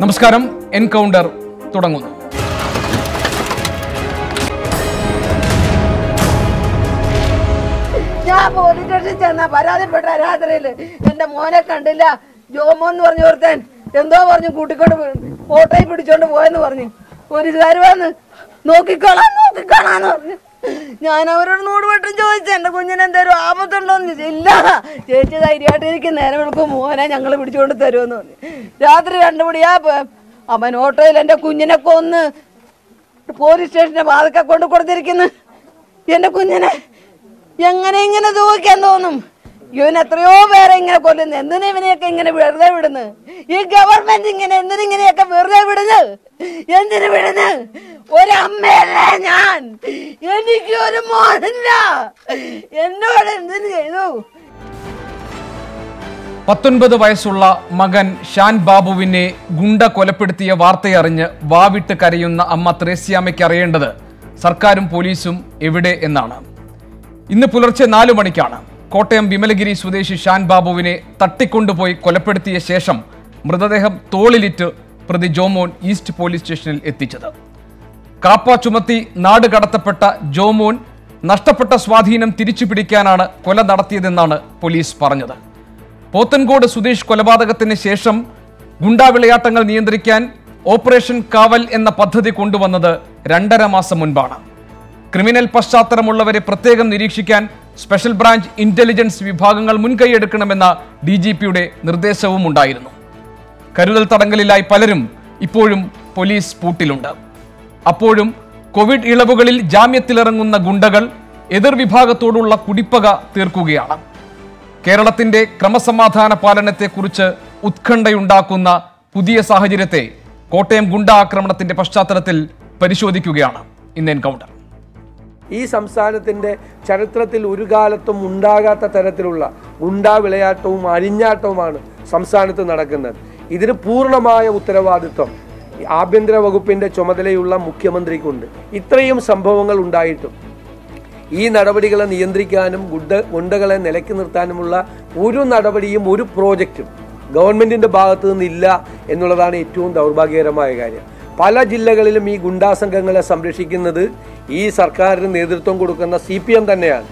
നമസ്കാരം എൻകൗണ്ടർ തുടങ്ങുന്നു ഞാൻ പോലീസ് സ്റ്റേഷനിൽ ചെന്ന പരാതിപ്പെട്ട രാത്രിയിൽ എന്റെ മോനെ കണ്ടില്ല ജോമോ എന്ന് പറഞ്ഞു ഒരുത്തൻ എന്തോ പറഞ്ഞു കൂട്ടിക്കൊണ്ട് പോയി. ഓട്ടോയിൽ പിടിച്ചോണ്ട് പോയെന്ന് പറഞ്ഞു പോലീസുകാർ വന്ന് നോക്കിക്കോളാം നോക്കിക്കോളാന്ന് പറഞ്ഞു ഞാൻ അവരോട് നൂറ് വട്ടം ചോദിച്ചു എന്റെ കുഞ്ഞിന് എന്തേലും ആപത്തുണ്ടോന്ന് ചോദിച്ചു ഇല്ല ചേച്ചി ധൈര്യമായിട്ടിരിക്കും നേരം വിളിക്കും മോനെ ഞങ്ങൾ പിടിച്ചോണ്ട് തരുമെന്ന് പറഞ്ഞു രാത്രി രണ്ടു മണിയാ പ- അവൻ ഓട്ടോയിൽ എന്റെ കുഞ്ഞിനെ കൊന്ന് പോലീസ് സ്റ്റേഷന്റെ വാതൊക്കെ കൊണ്ട് കൊടുത്തിരിക്കുന്നു എന്റെ കുഞ്ഞിനെ എങ്ങനെ ഇങ്ങനെ ചോദിക്കാൻ തോന്നും ഇവൻ എത്രയോ പേരെ ഇങ്ങനെ കൊല്ലുന്നു എന്തിനാ ഇവനെയൊക്കെ ഇങ്ങനെ വെറുതെ വിടുന്നു ഈ ഗവൺമെന്റ് ഇങ്ങനെ എന്തിനിങ്ങനെയൊക്കെ വെറുതെ വിടുന്നു എന്തിനു വിടുന്നു ഒരമ്മയല്ലേ ഞാൻ എനിക്ക് ഒരു മോനില്ല എന്നോട് എന്തിനു ചെയ്തു പത്തൊൻപത് വയസ്സുള്ള മകൻ ഷാൻ ബാബുവിനെ ഗുണ്ട കൊലപ്പെടുത്തിയ വാർത്തയറിഞ്ഞ് വാവിട്ട് കരയുന്ന അമ്മ ത്രേസ്യാമ്മയ്ക്ക് അറിയേണ്ടത് സർക്കാരും പോലീസും എവിടെ എന്നാണ് ഇന്ന് പുലർച്ചെ നാലു മണിക്കാണ് കോട്ടയം വിമലഗിരി സ്വദേശി ഷാൻ ബാബുവിനെ തട്ടിക്കൊണ്ടുപോയി കൊലപ്പെടുത്തിയ ശേഷം മൃതദേഹം തോളിലിറ്റ് പ്രതി ജോമോൻ ഈസ്റ്റ് പോലീസ് സ്റ്റേഷനിൽ എത്തിച്ചത് കാപ്പ ചുമത്തി നാട് കടത്തപ്പെട്ട ജോമോൻ നഷ്ടപ്പെട്ട സ്വാധീനം തിരിച്ചു പിടിക്കാനാണ് കൊല നടത്തിയതെന്നാണ് പോലീസ് പറഞ്ഞത് പോത്തൻകോട് സുധീഷ് കൊലപാതകത്തിന് ശേഷം ഗുണ്ടാവിളയാട്ടങ്ങൾ നിയന്ത്രിക്കാൻ ഓപ്പറേഷൻ കാവൽ എന്ന പദ്ധതി കൊണ്ടുവന്നത് രണ്ടര മാസം മുൻപാണ് ക്രിമിനൽ പശ്ചാത്തലമുള്ളവരെ പ്രത്യേകം നിരീക്ഷിക്കാൻ സ്പെഷ്യൽ ബ്രാഞ്ച് ഇന്റലിജൻസ് വിഭാഗങ്ങൾ മുൻകൈയെടുക്കണമെന്ന ഡി ജി പിയുടെ നിർദ്ദേശവും ഉണ്ടായിരുന്നു കരുതൽ തടങ്കലിലായി പലരും ഇപ്പോഴും പോലീസ് പൂട്ടിലുണ്ട് അപ്പോഴും കോവിഡ് ഇളവുകളിൽ ജാമ്യത്തിലിറങ്ങുന്ന ഗുണ്ടകൾ എതിർവിഭാഗത്തോടുള്ള കുടിപ്പക തീർക്കുകയാണ് കേരളത്തിന്റെ ക്രമസമാധാന പാലനത്തെക്കുറിച്ച് ഉത്കണ്ഠയുണ്ടാക്കുന്ന പുതിയ സാഹചര്യത്തെ കോട്ടയം ഗുണ്ട ആക്രമണത്തിന്റെ പശ്ചാത്തലത്തിൽ പരിശോധിക്കുകയാണ് ഇന്ന് എൻകൗണ്ടർ ഈ സംസ്ഥാനത്തിന്റെ ചരിത്രത്തിൽ ഒരു കാലത്തും ഉണ്ടാകാത്ത തരത്തിലുള്ള ഗുണ്ടാ വിളയാട്ടവും അഴിഞ്ഞാട്ടവുമാണ് സംസ്ഥാനത്ത് നടക്കുന്നത് ഇതിന് പൂർണ്ണമായ ഉത്തരവാദിത്വം ഈ ആഭ്യന്തര വകുപ്പിന്റെ ചുമതലയുള്ള മുഖ്യമന്ത്രിക്കുണ്ട് ഇത്രയും സംഭവങ്ങൾ ഉണ്ടായിട്ടും ഈ നടപടികളെ നിയന്ത്രിക്കാനും ഗുണ്ട ഗുണ്ടകളെ നിലയ്ക്ക് നിർത്താനുമുള്ള ഒരു നടപടിയും ഒരു പ്രോജക്റ്റും ഗവൺമെന്റിന്റെ ഭാഗത്തു നിന്നില്ല എന്നുള്ളതാണ് ഏറ്റവും ദൗർഭാഗ്യകരമായ കാര്യം പല ജില്ലകളിലും ഈ ഗുണ്ടാ സംഘങ്ങളെ സംരക്ഷിക്കുന്നത് ഈ സർക്കാരിന് നേതൃത്വം കൊടുക്കുന്ന സി പി എം തന്നെയാണ്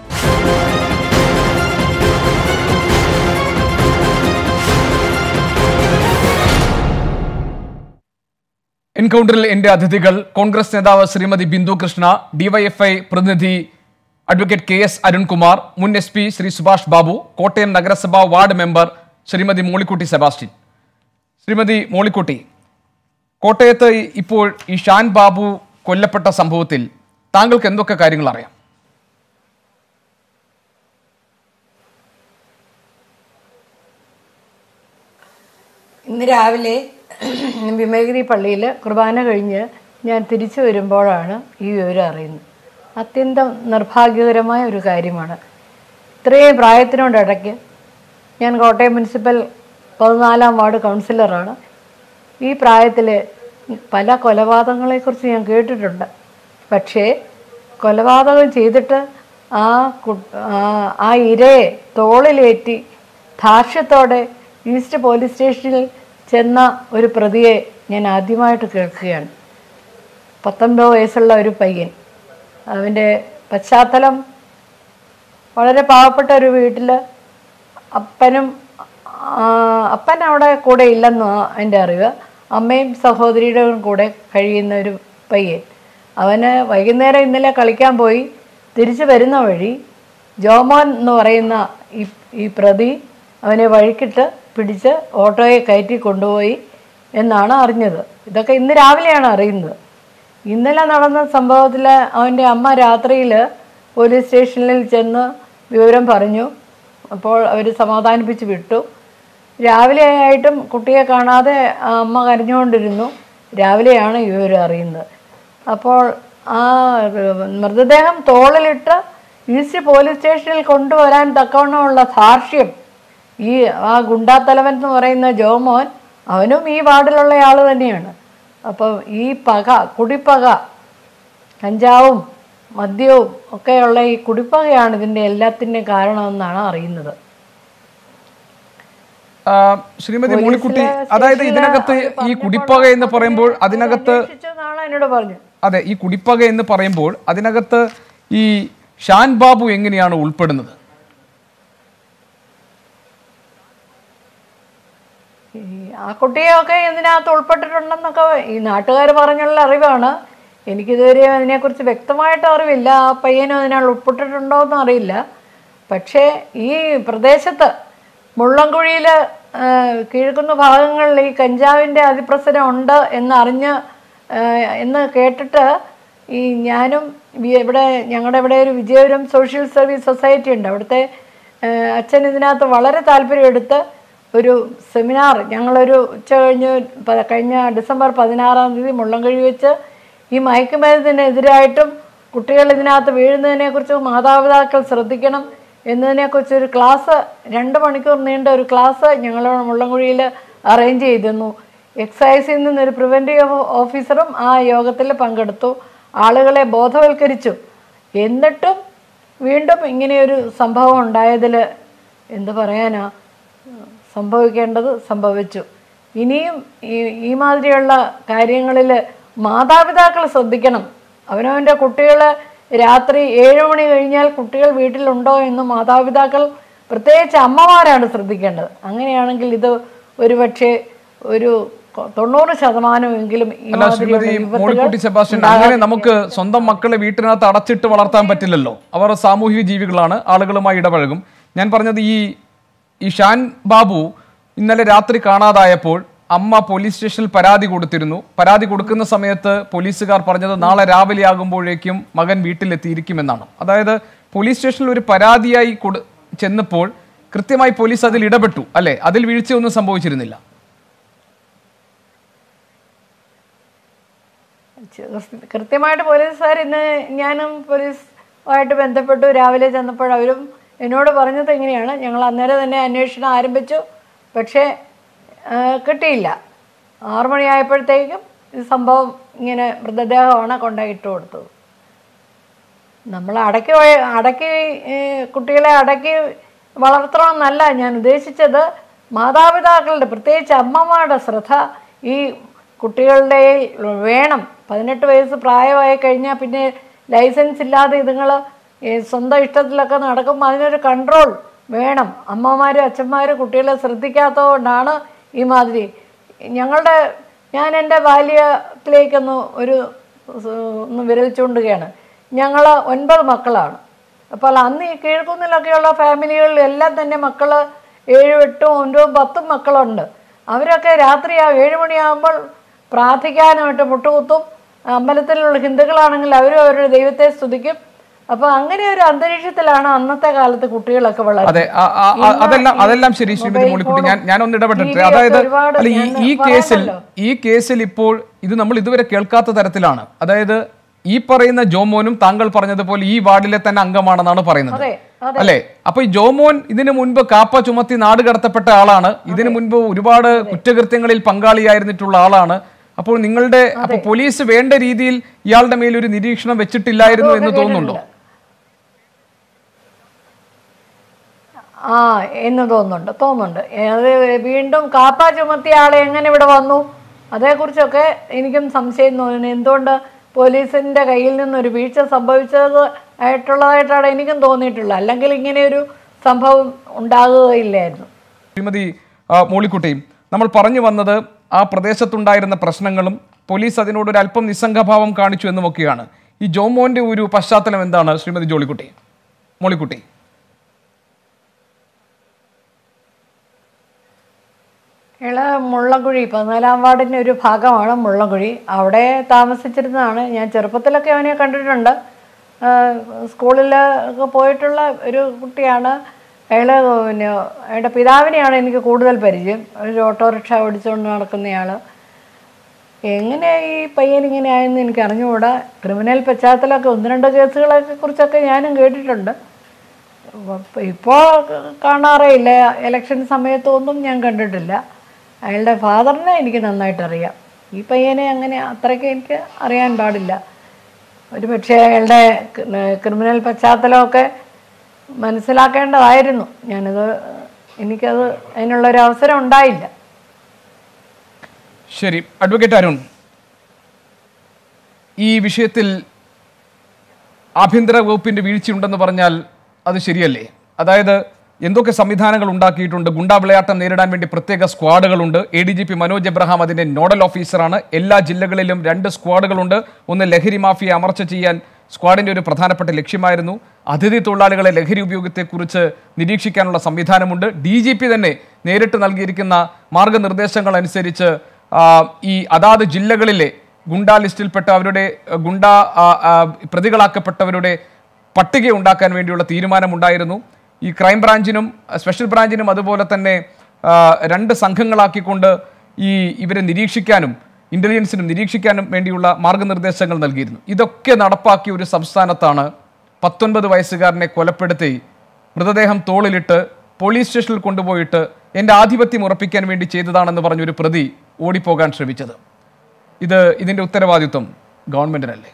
എൻകൗണ്ടറിൽ എന്റെ അതിഥികൾ കോൺഗ്രസ് നേതാവ് ശ്രീമതി ബിന്ദു കൃഷ്ണ ഡിവൈഎഫ്ഐ പ്രതിനിധി അഡ്വക്കേറ്റ് കെ എസ് അരുൺകുമാർ മുൻ എസ് പി ശ്രീ സുഭാഷ് ബാബു കോട്ടയം നഗരസഭാ വാർഡ് മെമ്പർ ശ്രീമതി മോളിക്കുട്ടി സെബാസ്റ്റ്യൻ ശ്രീമതി മോളിക്കുട്ടി കോട്ടയത്ത് ഈ- ഇപ്പോൾ ഈ ഷാൻ ബാബു കൊല്ലപ്പെട്ട സംഭവത്തിൽ താങ്കൾക്ക് എന്തൊക്കെ കാര്യങ്ങൾ അറിയാം ഇന്ന് രാവിലെ വിമലഗിരി പള്ളിയിൽ കുർബാന കഴിഞ്ഞ് ഞാൻ തിരിച്ചു വരുമ്പോഴാണ് ഈ വിവരം അറിയുന്നത് അത്യന്തം നിർഭാഗ്യകരമായ ഒരു കാര്യമാണ് ഇത്രയും പ്രായത്തിനോടിടയ്ക്ക് ഞാൻ കോട്ടയം മുനിസിപ്പൽ പതിനാലാം വാർഡ് കൗൺസിലറാണ് ഈ പ്രായത്തിൽ പല കൊലപാതകങ്ങളെക്കുറിച്ച് ഞാൻ കേട്ടിട്ടുണ്ട് പക്ഷേ കൊലപാതകം ചെയ്തിട്ട് ആ കു ആ- ആ ഇരയെ തോളിലേറ്റി ധാർഷ്ട്യത്തോടെ ഈസ്റ്റ് പോലീസ് സ്റ്റേഷനിൽ ചെന്ന ഒരു പ്രതിയെ ഞാൻ ആദ്യമായിട്ട് കേൾക്കുകയാണ് പത്തൊൻപത് വയസ്സുള്ള ഒരു പയ്യൻ അവൻ്റെ പശ്ചാത്തലം വളരെ പാവപ്പെട്ട ഒരു വീട്ടിൽ അപ്പനും ആ, അപ്പൻ അവിടെ കൂടെ ഇല്ലെന്ന് എൻ്റെ അറിവ് അമ്മയും സഹോദരിയുടെ കൂടെ കഴിയുന്ന ഒരു പയ്യൻ അവന് വൈകുന്നേരം ഇന്നലെ കളിക്കാൻ പോയി തിരിച്ചു വരുന്ന വഴി ജോമോൻ എന്ന് പറയുന്ന ഈ ഈ പ്രതി അവനെ വഴിക്കിട്ട് പിടിച്ച് ഓട്ടോയെ കയറ്റി കൊണ്ടുപോയി എന്നാണ് അറിഞ്ഞത് ഇതൊക്കെ ഇന്ന് രാവിലെയാണ് അറിയുന്നത് ഇന്നലെ നടന്ന സംഭവത്തിൽ അവൻ്റെ അമ്മ രാത്രിയിൽ പോലീസ് സ്റ്റേഷനിൽ ചെന്ന് വിവരം പറഞ്ഞു അപ്പോൾ അവർ സമാധാനിപ്പിച്ച് വിട്ടു രാവിലെ ആയിട്ടും കുട്ടിയെ കാണാതെ ആ അമ്മ കരഞ്ഞുകൊണ്ടിരുന്നു രാവിലെയാണ് ഈ വിവരം അറിയുന്നത് അപ്പോൾ ആ മൃതദേഹം തോളിലിട്ട് ഈസ്റ്റ് പോലീസ് സ്റ്റേഷനിൽ കൊണ്ടുവരാൻ തക്കവണ്ണമുള്ള ധാർഷ്യം ഈ ആ ഗുണ്ടാത്തലവൻ എന്ന് പറയുന്ന ജോമോൻ അവനും ഈ വാർഡിലുള്ള ആൾ തന്നെയാണ് അപ്പോൾ ഈ പക കുടിപ്പക കഞ്ചാവും മദ്യവും ഒക്കെയുള്ള ഈ കുടിപ്പകയാണ് ഇതിൻ്റെ എല്ലാത്തിൻ്റെയും കാരണമെന്നാണ് അറിയുന്നത് ആ, ശ്രീമതി മോളിക്കുട്ടി അതായത് ഇതിനകത്ത് ഈ കുടിപ്പക എന്ന് പറയുമ്പോൾ അതിനകത്ത് നാളെ എന്നോട് പറഞ്ഞു അതെ ഈ കുടിപ്പക എന്ന് പറയുമ്പോൾ അതിനകത്ത് ഈ ഷാൻ ബാബു എങ്ങനെയാണ് ഉൾപ്പെടുന്നത് ഈ ആ കുട്ടിയൊക്കെ ഇതിനകത്ത് ഉൾപ്പെട്ടിട്ടുണ്ടെന്നൊക്കെ ഈ നാട്ടുകാർ പറഞ്ഞുള്ള അറിവാണ് എനിക്കിതുവരെ അതിനെക്കുറിച്ച് വ്യക്തമായിട്ട് അറിവില്ല ആ പയ്യനും അതിനാൽ ഉൾപ്പെട്ടിട്ടുണ്ടോ എന്നും അറിയില്ല പക്ഷേ ഈ പ്രദേശത്ത് മുള്ളംകുഴിയിൽ കിഴക്കുന്ന ഭാഗങ്ങളിൽ ഈ കഞ്ചാവിൻ്റെ അതിപ്രസരം ഉണ്ട് എന്നറിഞ്ഞ് ആ, എന്ന് കേട്ടിട്ട് ഈ ഞാനും വി- ഇവിടെ ഞങ്ങളുടെ ഇവിടെ ഒരു വിജയപുരം സോഷ്യൽ സർവീസ് സൊസൈറ്റി ഉണ്ട് അവിടുത്തെ ആ, അച്ഛൻ ഇതിനകത്ത് വളരെ താല്പര്യമെടുത്ത് ഒരു സെമിനാർ ഞങ്ങളൊരു ഉച്ച കഴിഞ്ഞ് പ- കഴിഞ്ഞ ഡിസംബർ പതിനാറാം തീയതി മുള്ളംകഴി വെച്ച് ഈ മയക്കുമരുന്നിനെതിരായിട്ടും കുട്ടികൾ ഇതിനകത്ത് വീഴുന്നതിനെക്കുറിച്ച് മാതാപിതാക്കൾ ശ്രദ്ധിക്കണം എന്നതിനെക്കുറിച്ച് ഒരു ക്ലാസ് രണ്ട് മണിക്കൂർ നീണ്ട ഒരു ക്ലാസ് ഞങ്ങൾ മുള്ളംകുഴിയിൽ അറേഞ്ച് ചെയ്തിരുന്നു എക്സൈസിൽ നിന്നൊരു പ്രിവെൻറ്റീവ് ഓഫീസറും ആ യോഗത്തിൽ പങ്കെടുത്തു ആളുകളെ ബോധവൽക്കരിച്ചു എന്നിട്ടും വീണ്ടും ഇങ്ങനെയൊരു സംഭവം ഉണ്ടായതിൽ എന്ത് പറയാനാ സംഭവിക്കേണ്ടത് സംഭവിച്ചു ഇനിയും ഈ ഈ മാതിരിയുള്ള കാര്യങ്ങളിൽ മാതാപിതാക്കൾ ശ്രദ്ധിക്കണം അവനവൻ്റെ കുട്ടികൾ രാത്രി ഏഴ് മണി കഴിഞ്ഞാൽ കുട്ടികൾ വീട്ടിലുണ്ടോ എന്ന് മാതാപിതാക്കൾ പ്രത്യേകിച്ച് അമ്മമാരാണ് ശ്രദ്ധിക്കേണ്ടത് അങ്ങനെയാണെങ്കിൽ ഇത് ഒരുപക്ഷെ ഒരു കൊ- തൊണ്ണൂറ് ശതമാനമെങ്കിലും ഈ അല്ല ശ്രീമതി മാതിരിയുള്ള മോളിക്കുട്ടി വിപത്തുകൾ സെബാസ്റ്റ്യൻ അങ്ങനെ നമുക്ക് സ്വന്തം മക്കളെ വീട്ടിനകത്ത് അടച്ചിട്ട് വളർത്താൻ പറ്റില്ലല്ലോ അവർ സാമൂഹിക ജീവികളാണ് ആളുകളുമായി ഇടപഴകും ഞാൻ പറഞ്ഞത് ഈ ഈ ഷാൻ ബാബു ഇന്നലെ രാത്രി കാണാതായപ്പോൾ അമ്മ പോലീസ് സ്റ്റേഷനിൽ പരാതി കൊടുത്തിരുന്നു പരാതി കൊടുക്കുന്ന സമയത്ത് പോലീസുകാർ പറഞ്ഞത് നാളെ രാവിലെ ആകുമ്പോഴേക്കും മകൻ വീട്ടിലെത്തിയിരിക്കുമെന്നാണ് അതായത് പോലീസ് സ്റ്റേഷനിൽ ഒരു പരാതിയായി കൊടു ചെന്നപ്പോൾ കൃത്യമായി പോലീസ് അതിൽ ഇടപെട്ടു അല്ലെ അതിൽ വീഴ്ചയൊന്നും സംഭവിച്ചിരുന്നില്ല കൃത്യ- കൃത്യമായിട്ട് പോലീസുകാർ ഇന്ന് ഞാനും പോലീസുമായിട്ട് ബന്ധപ്പെട്ടു രാവിലെ ചെന്നപ്പോൾ അവരും എന്നോട് പറഞ്ഞത് ഇങ്ങനെയാണ് ഞങ്ങൾ അന്നേരം തന്നെ അന്വേഷണം ആരംഭിച്ചു പക്ഷേ ആ, കിട്ടിയില്ല ആറു മണിയായപ്പോഴത്തേക്കും ഈ സംഭവം ഇങ്ങനെ മൃതദേഹമാണ് കൊണ്ടുപോയിട്ട് കൊടുത്തത് നമ്മൾ അടക്കി വയ- അടക്കി ഏ, കുട്ടികളെ അടക്കി വളർത്തണമെന്നല്ല ഞാൻ ഉദ്ദേശിച്ചത് മാതാപിതാക്കളുടെ പ്രത്യേകിച്ച് അമ്മമാരുടെ ശ്രദ്ധ ഈ കുട്ടികളുടെ വേണം പതിനെട്ട് വയസ്സ് പ്രായമായി കഴിഞ്ഞാൽ പിന്നെ ലൈസൻസ് ഇല്ലാതെ ഇതുങ്ങൾ സ്വന്തം ഇഷ്ടത്തിലൊക്കെ നടക്കുമ്പോൾ അതിനൊരു കൺട്രോൾ വേണം അമ്മമാരും അച്ഛന്മാരും കുട്ടികളെ ശ്രദ്ധിക്കാത്തതുകൊണ്ടാണ് ഈ മാതിരി ഞങ്ങളുടെ ഞാൻ എൻ്റെ ബാല്യത്തിലേക്കൊന്ന് ഒരു സ് ഒന്ന് വിരൽ ചൂണ്ടുകയാണ് ഞങ്ങൾ ഒൻപത് മക്കളാണ് അപ്പോൾ അന്ന് ഈ കീഴ്ക്കുന്നിലൊക്കെയുള്ള ഫാമിലികളിൽ എല്ലാം തന്നെ മക്കൾ ഏഴും എട്ടും ഒൻപതും പത്തും മക്കളുണ്ട് അവരൊക്കെ രാത്രി ആ ഏഴ് മണിയാകുമ്പോൾ പ്രാർത്ഥിക്കാനായിട്ട് മുട്ടുകുത്തും അമ്പലത്തിലുള്ള ഹിന്ദുക്കളാണെങ്കിൽ അവരും അവരുടെ ദൈവത്തെ സ്തുതിക്കും അപ്പോൾ അങ്ങനെ ഒരു അന്തരീക്ഷത്തിലാണ് അന്നത്തെ കാലത്ത് കുട്ടികളൊക്കെ വളരുന്നത് അതെ ആ- ആ- ആ- അതെല്ലാം അതെല്ലാം ശരി ശ്രീമതി മോളിക്കുട്ടി ഞാൻ ഞാൻ ഒന്ന് ഇടപെട്ടിട്ട് അതായത് ഒരുപാട് അല്ല ഈ ഞാൻ ഈ കേസിൽ പറയാമല്ലോ. ഈ കേസിൽ ഇപ്പോൾ ഇത് നമ്മൾ ഇതുവരെ കേൾക്കാത്ത തരത്തിലാണ് അതായത് ഈ പറയുന്ന ജോമോനും താങ്കൾ പറഞ്ഞതുപോലെ ഈ വാർഡിലെ തന്നെ അംഗമാണെന്നാണ് പറയുന്നത് അതെ അതെ അല്ലെ അപ്പൊ ഈ ജോമോൻ ഇതിനു മുൻപ് കാപ്പ ചുമത്തി നാട് കടത്തപ്പെട്ട ആളാണ് ഇതിനു മുൻപ് ഒരുപാട് കുറ്റകൃത്യങ്ങളിൽ പങ്കാളിയായിരുന്നിട്ടുള്ള ആളാണ് അപ്പോൾ നിങ്ങളുടെ അപ്പൊ പോലീസ് വേണ്ട രീതിയിൽ ഇയാളുടെ മേൽ ഒരു നിരീക്ഷണം വെച്ചിട്ടില്ലായിരുന്നു എന്ന് തോന്നുന്നുണ്ടോ ആ എന്ന് തോന്നുന്നുണ്ട് തോന്നുന്നുണ്ട് അത് വീണ്ടും കാപ്പ ചുമത്തിയ ആളെ എങ്ങനെ ഇവിടെ വന്നു അതേക്കുറിച്ചൊക്കെ എനിക്കും സംശയം തോന്നുന്നു എന്തുകൊണ്ട് പോലീസിന്റെ കയ്യിൽ നിന്നൊരു വീഴ്ച സംഭവിച്ചത് ആയിട്ടുള്ളതായിട്ടാണ് എനിക്കും തോന്നിയിട്ടുള്ളത് അല്ലെങ്കിൽ ഇങ്ങനെ ഒരു സംഭവം ഉണ്ടാകുകയില്ലായിരുന്നു ശ്രീമതി ആ, മോളിക്കുട്ടി നമ്മൾ പറഞ്ഞു വന്നത് ആ പ്രദേശത്തുണ്ടായിരുന്ന പ്രശ്നങ്ങളും പോലീസ് അതിനോട് ഒരു അല്പം നിസ്സംഗഭാവം കാണിച്ചു എന്നുമൊക്കെയാണ് ഈ ജോമോന്റെ ഒരു പശ്ചാത്തലം എന്താണ് ശ്രീമതി ജോളിക്കുട്ടി മോളിക്കുട്ടി ഇള മുള്ളംകുഴി പതിനാലാം വാർഡിൻ്റെ ഒരു ഭാഗമാണ് മുള്ളംകുഴി അവിടെ താമസിച്ചിരുന്നതാണ് ഞാൻ ചെറുപ്പത്തിലൊക്കെ അവനെ കണ്ടിട്ടുണ്ട് സ്കൂളിൽ ഒക്കെ പോയിട്ടുള്ള ഒരു കുട്ടിയാണ് അയാൾ പിന്നെ അയാളുടെ പിതാവിനെയാണ് എനിക്ക് കൂടുതൽ പരിചയം ഒരു ഓട്ടോറിക്ഷ ഓടിച്ചുകൊണ്ട് നടക്കുന്നയാൾ എങ്ങനെ ഈ പയ്യൻ ഇങ്ങനെ ആയെന്ന് എനിക്ക് അറിഞ്ഞുകൂടാ ക്രിമിനൽ പശ്ചാത്തലമൊക്കെ ഒന്ന് രണ്ട് കേസുകളെ കുറിച്ചൊക്കെ ഞാനും കേട്ടിട്ടുണ്ട് ഇപ്പോൾ കാണാറേ ഇല്ല ഇലക്ഷൻ സമയത്തൊന്നും ഞാൻ കണ്ടിട്ടില്ല അയാളുടെ ഫാദറിനെ എനിക്ക് നന്നായിട്ട് അറിയാം ഈ പയ്യനെ അങ്ങനെ അത്രയ്ക്ക് എനിക്ക് അറിയാൻ പാടില്ല ഒരു പക്ഷേ അയാളുടെ ക്രിമിനൽ പശ്ചാത്തലമൊക്കെ മനസ്സിലാക്കേണ്ടതായിരുന്നു ഞാനത് എനിക്കത് അതിനുള്ളൊരു അവസരം ഉണ്ടായില്ല ശരി അഡ്വക്കേറ്റ് അരുൺ ഈ വിഷയത്തിൽ ആഭ്യന്തര വകുപ്പിന്റെ വീഴ്ചയുണ്ടെന്ന് പറഞ്ഞാൽ അത് ശരിയല്ലേ അതായത് എന്തൊക്കെ സംവിധാനങ്ങൾ ഉണ്ടാക്കിയിട്ടുണ്ട് ഗുണ്ടാ വിളയാട്ടം നേരിടാൻ വേണ്ടി പ്രത്യേക സ്ക്വാഡുകളുണ്ട് A D G P Manoj Abraham അതിന്റെ നോഡൽ ഓഫീസറാണ് എല്ലാ ജില്ലകളിലും രണ്ട് സ്ക്വാഡുകളുണ്ട് ഒന്ന് ലഹരി മാഫിയ അമർച്ച ചെയ്യാൻ സ്ക്വാഡിന്റെ ഒരു പ്രധാനപ്പെട്ട ലക്ഷ്യമായിരുന്നു അതിഥി തൊഴിലാളികളെ ലഹരി ഉപയോഗത്തെക്കുറിച്ച് നിരീക്ഷിക്കാനുള്ള സംവിധാനമുണ്ട് ഡി ജി പി തന്നെ നേരിട്ട് നൽകിയിരിക്കുന്ന മാർഗനിർദ്ദേശങ്ങൾ അനുസരിച്ച് ആ, ഈ അതാത് ജില്ലകളിലെ ഗുണ്ടാ ലിസ്റ്റിൽപ്പെട്ട അവരുടെ അഹ്, ഗുണ്ടാ ആ, ആ, പ്രതികളാക്കപ്പെട്ടവരുടെ പട്ടിക ഉണ്ടാക്കാൻ വേണ്ടിയുള്ള തീരുമാനമുണ്ടായിരുന്നു ഈ ക്രൈം ബ്രാഞ്ചിനും അഹ്, സ്പെഷ്യൽ ബ്രാഞ്ചിനും അതുപോലെ തന്നെ ആ, രണ്ട് സംഘങ്ങളാക്കിക്കൊണ്ട് ഈ ഇവരെ നിരീക്ഷിക്കാനും ഇന്റലിജൻസിനും നിരീക്ഷിക്കാനും വേണ്ടിയുള്ള മാർഗനിർദ്ദേശങ്ങൾ നൽകിയിരുന്നു ഇതൊക്കെ നടപ്പാക്കിയ ഒരു സംസ്ഥാനത്താണ് പത്തൊൻപത് വയസ്സുകാരനെ കൊലപ്പെടുത്തി മൃതദേഹം തോളിലിട്ട് പോലീസ് സ്റ്റേഷനിൽ കൊണ്ടുപോയിട്ട് എൻ്റെ ആധിപത്യം ഉറപ്പിക്കാൻ വേണ്ടി ചെയ്തതാണെന്ന് പറഞ്ഞൊരു പ്രതി ഓടിപ്പോകാൻ ശ്രമിച്ചത് ഇത് ഇതിൻ്റെ ഉത്തരവാദിത്വം ഗവൺമെൻറ്റിനല്ലേ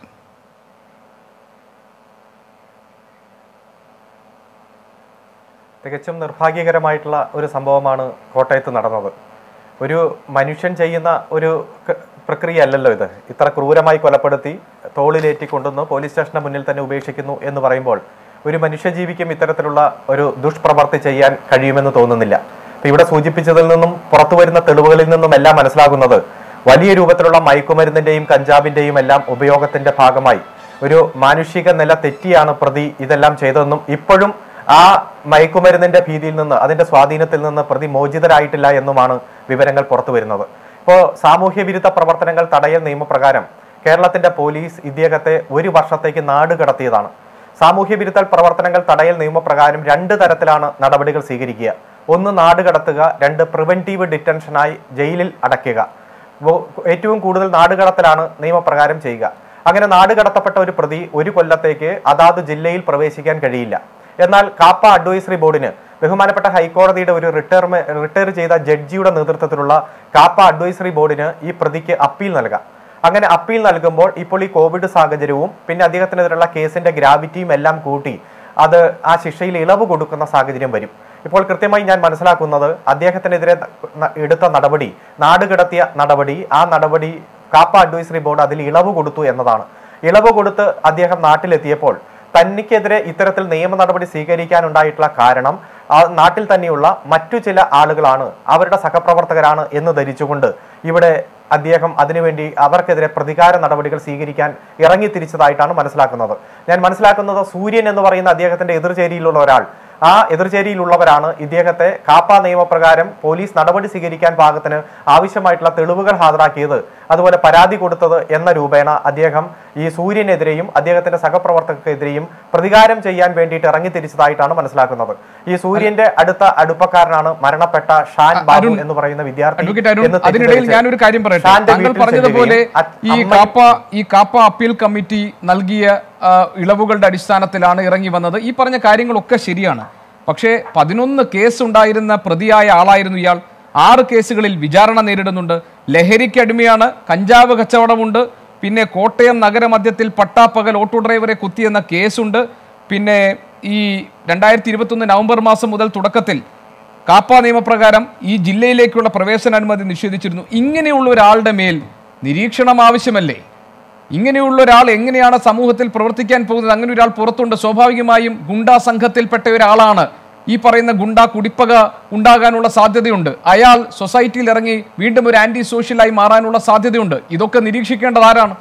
തികച്ചും നിർഭാഗ്യകരമായിട്ടുള്ള ഒരു സംഭവമാണ് കോട്ടയത്ത് നടന്നത് ഒരു മനുഷ്യൻ ചെയ്യുന്ന ഒരു ക- പ്രക്രിയ അല്ലല്ലോ ഇത് ഇത്ര ക്രൂരമായി കൊലപ്പെടുത്തി തോളിലേറ്റി കൊണ്ടുവന്ന് പോലീസ് സ്റ്റേഷന് മുന്നിൽ തന്നെ ഉപേക്ഷിക്കുന്നു എന്ന് പറയുമ്പോൾ ഒരു മനുഷ്യജീവിക്കും ഇത്തരത്തിലുള്ള ഒരു ദുഷ്പ്രവർത്തി ചെയ്യാൻ കഴിയുമെന്ന് തോന്നുന്നില്ല അപ്പൊ ഇവിടെ സൂചിപ്പിച്ചതിൽ നിന്നും പുറത്തു വരുന്ന തെളിവുകളിൽ നിന്നും എല്ലാം മനസ്സിലാകുന്നത് വലിയ രൂപത്തിലുള്ള മയക്കുമരുന്നിന്റെയും കഞ്ചാവിന്റെയും എല്ലാം ഉപയോഗത്തിന്റെ ഭാഗമായി ഒരു മാനുഷിക നില തെറ്റിയാണ് പ്രതി ഇതെല്ലാം ചെയ്തതെന്നും ഇപ്പോഴും ആ മയക്കുമരുന്നിന്റെ ഭീതിയിൽ നിന്ന് അതിന്റെ സ്വാധീനത്തിൽ നിന്ന് പ്രതി മോചിതരായിട്ടില്ല എന്നുമാണ് വിവരങ്ങൾ പുറത്തു വരുന്നത് ഇപ്പോൾ സാമൂഹ്യ വിരുദ്ധ പ്രവർത്തനങ്ങൾ തടയൽ നിയമപ്രകാരം കേരളത്തിന്റെ പോലീസ് ഇദ്ദേഹത്തെ ഒരു വർഷത്തേക്ക് നാട് കടത്തിയതാണ് സാമൂഹ്യ വിരുദ്ധ പ്രവർത്തനങ്ങൾ തടയൽ നിയമപ്രകാരം രണ്ട് തരത്തിലാണ് നടപടികൾ സ്വീകരിക്കുക ഒന്ന് നാട് കടത്തുക രണ്ട് പ്രിവെന്റീവ് ഡിറ്റൻഷനായി ജയിലിൽ അടയ്ക്കുക വോ- ഏറ്റവും കൂടുതൽ നാടുകടത്തലാണ് നിയമപ്രകാരം ചെയ്യുക അങ്ങനെ നാടുകടത്തപ്പെട്ട ഒരു പ്രതി ഒരു കൊല്ലത്തേക്ക് അതാത് ജില്ലയിൽ പ്രവേശിക്കാൻ കഴിയില്ല എന്നാൽ കാപ്പ അഡ്വൈസറി ബോർഡിന് ബഹുമാനപ്പെട്ട ഹൈക്കോടതിയുടെ ഒരു റിട്ടയർ റിട്ടയർ ചെയ്ത ജഡ്ജിയുടെ നേതൃത്വത്തിലുള്ള കാപ്പ അഡ്വൈസറി ബോർഡിന് ഈ പ്രതിക്ക് അപ്പീൽ നൽകാം അങ്ങനെ അപ്പീൽ നൽകുമ്പോൾ ഇപ്പോൾ ഈ കോവിഡ് സാഹചര്യവും പിന്നെ അദ്ദേഹത്തിനെതിരെയുള്ള കേസിന്റെ ഗ്രാവിറ്റിയും എല്ലാം കൂട്ടി അത് ആ ശിക്ഷയിൽ ഇളവ് കൊടുക്കുന്ന സാഹചര്യം വരും ഇപ്പോൾ കൃത്യമായി ഞാൻ മനസ്സിലാക്കുന്നത് അദ്ദേഹത്തിനെതിരെ ന- എടുത്ത നടപടി നാടുകടത്തിയ നടപടി ആ നടപടി കാപ്പ അഡ്വൈസറി ബോർഡ് അതിൽ ഇളവ് കൊടുത്തു എന്നതാണ് ഇളവ് കൊടുത്ത് അദ്ദേഹം നാട്ടിലെത്തിയപ്പോൾ തനിക്കെതിരെ ഇത്തരത്തിൽ നിയമ നടപടി സ്വീകരിക്കാനുണ്ടായിട്ടുള്ള കാരണം ആ നാട്ടിൽ തന്നെയുള്ള മറ്റു ചില ആളുകളാണ് അവരുടെ സഹപ്രവർത്തകരാണ് എന്ന് ധരിച്ചുകൊണ്ട് ഇവിടെ അദ്ദേഹം അതിനുവേണ്ടി അവർക്കെതിരെ പ്രതികാര നടപടികൾ സ്വീകരിക്കാൻ ഇറങ്ങി തിരിച്ചതായിട്ടാണ് മനസ്സിലാക്കുന്നത് ഞാൻ മനസ്സിലാക്കുന്നത് സൂര്യൻ എന്ന് പറയുന്ന അദ്ദേഹത്തിന്റെ എതിർചേരിയിലുള്ള ഒരാൾ ആ എതിർചേരിയിലുള്ളവരാണ് ഇദ്ദേഹത്തെ കാപ്പ നിയമപ്രകാരം പോലീസ് നടപടി സ്വീകരിക്കാൻ പാകത്തിന് ആവശ്യമായിട്ടുള്ള തെളിവുകൾ ഹാജരാക്കിയത് അതുപോലെ പരാതി കൊടുത്തത് എന്ന രൂപേണ അദ്ദേഹം ഈ സൂര്യനെതിരെയും അദ്ദേഹത്തിന്റെ സഹപ്രവർത്തകർക്കെതിരെയും പ്രതികാരം ചെയ്യാൻ വേണ്ടിയിട്ട് ഇറങ്ങി തിരിച്ചതായിട്ടാണ് മനസ്സിലാക്കുന്നത് ഈ സൂര്യന്റെ അടുത്ത അടുപ്പക്കാരനാണ് മരണപ്പെട്ട ഷാൻ ബാബു അരുൺ, എന്ന് പറയുന്ന വിദ്യാർത്ഥി അഡ്വക്കേറ്റ് അരുൺ എന്ന് അതിനിടയിൽ തെറ്റിദ്ധരിച്ച് ഞാനൊരു കാര്യം പറയട്ടെ ഷാന്റെ താങ്കൾ വീട്ടിൽ പറഞ്ഞതുപോലെ ചെല്ലുകയും അ- ഈ അമ്മ- കാപ്പ ഈ കാപ്പ അപ്പീൽ കമ്മിറ്റി നൽകിയ ആ, ഇളവുകളുടെ അടിസ്ഥാനത്തിലാണ് ഇറങ്ങി വന്നത് ഈ പറഞ്ഞ കാര്യങ്ങളൊക്കെ ശരിയാണ് പക്ഷേ പതിനൊന്ന് കേസ് ഉണ്ടായിരുന്ന പ്രതിയായ ആളായിരുന്നു ഇയാൾ ആറ് കേസുകളിൽ വിചാരണ നേരിടുന്നുണ്ട് ലഹരിക്ക് അടിമയാണ് കഞ്ചാവ് കച്ചവടമുണ്ട് പിന്നെ കോട്ടയം നഗരമധ്യത്തിൽ പട്ടാപ്പകൽ ഓട്ടോ ഡ്രൈവറെ കുത്തിയെന്ന കേസുണ്ട് പിന്നെ ഈ രണ്ടായിരത്തി ഇരുപത്തൊന്ന് നവംബർ മാസം മുതൽ തുടക്കത്തിൽ കാപ്പ നിയമപ്രകാരം ഈ ജില്ലയിലേക്കുള്ള പ്രവേശനാനുമതി നിഷേധിച്ചിരുന്നു ഇങ്ങനെയുള്ള ഒരാളുടെ മേൽ നിരീക്ഷണം ആവശ്യമല്ലേ ഇങ്ങനെയുള്ള ഒരാൾ എങ്ങനെയാണ് സമൂഹത്തിൽ പ്രവർത്തിക്കാൻ പോകുന്നത് അങ്ങനെ ഒരാൾ പുറത്തുണ്ട് സ്വാഭാവികമായും ഗുണ്ടാ സംഘത്തിൽപ്പെട്ട ഒരാളാണ് ഈ പറയുന്ന ഗുണ്ടാ കുടിപ്പക ഉണ്ടാകാനുള്ള സാധ്യതയുണ്ട് അയാൾ സൊസൈറ്റിയിൽ ഇറങ്ങി വീണ്ടും ഒരു ആന്റി സോഷ്യലായി മാറാനുള്ള സാധ്യതയുണ്ട് ഇതൊക്കെ നിരീക്ഷിക്കേണ്ടത് ആരാണ്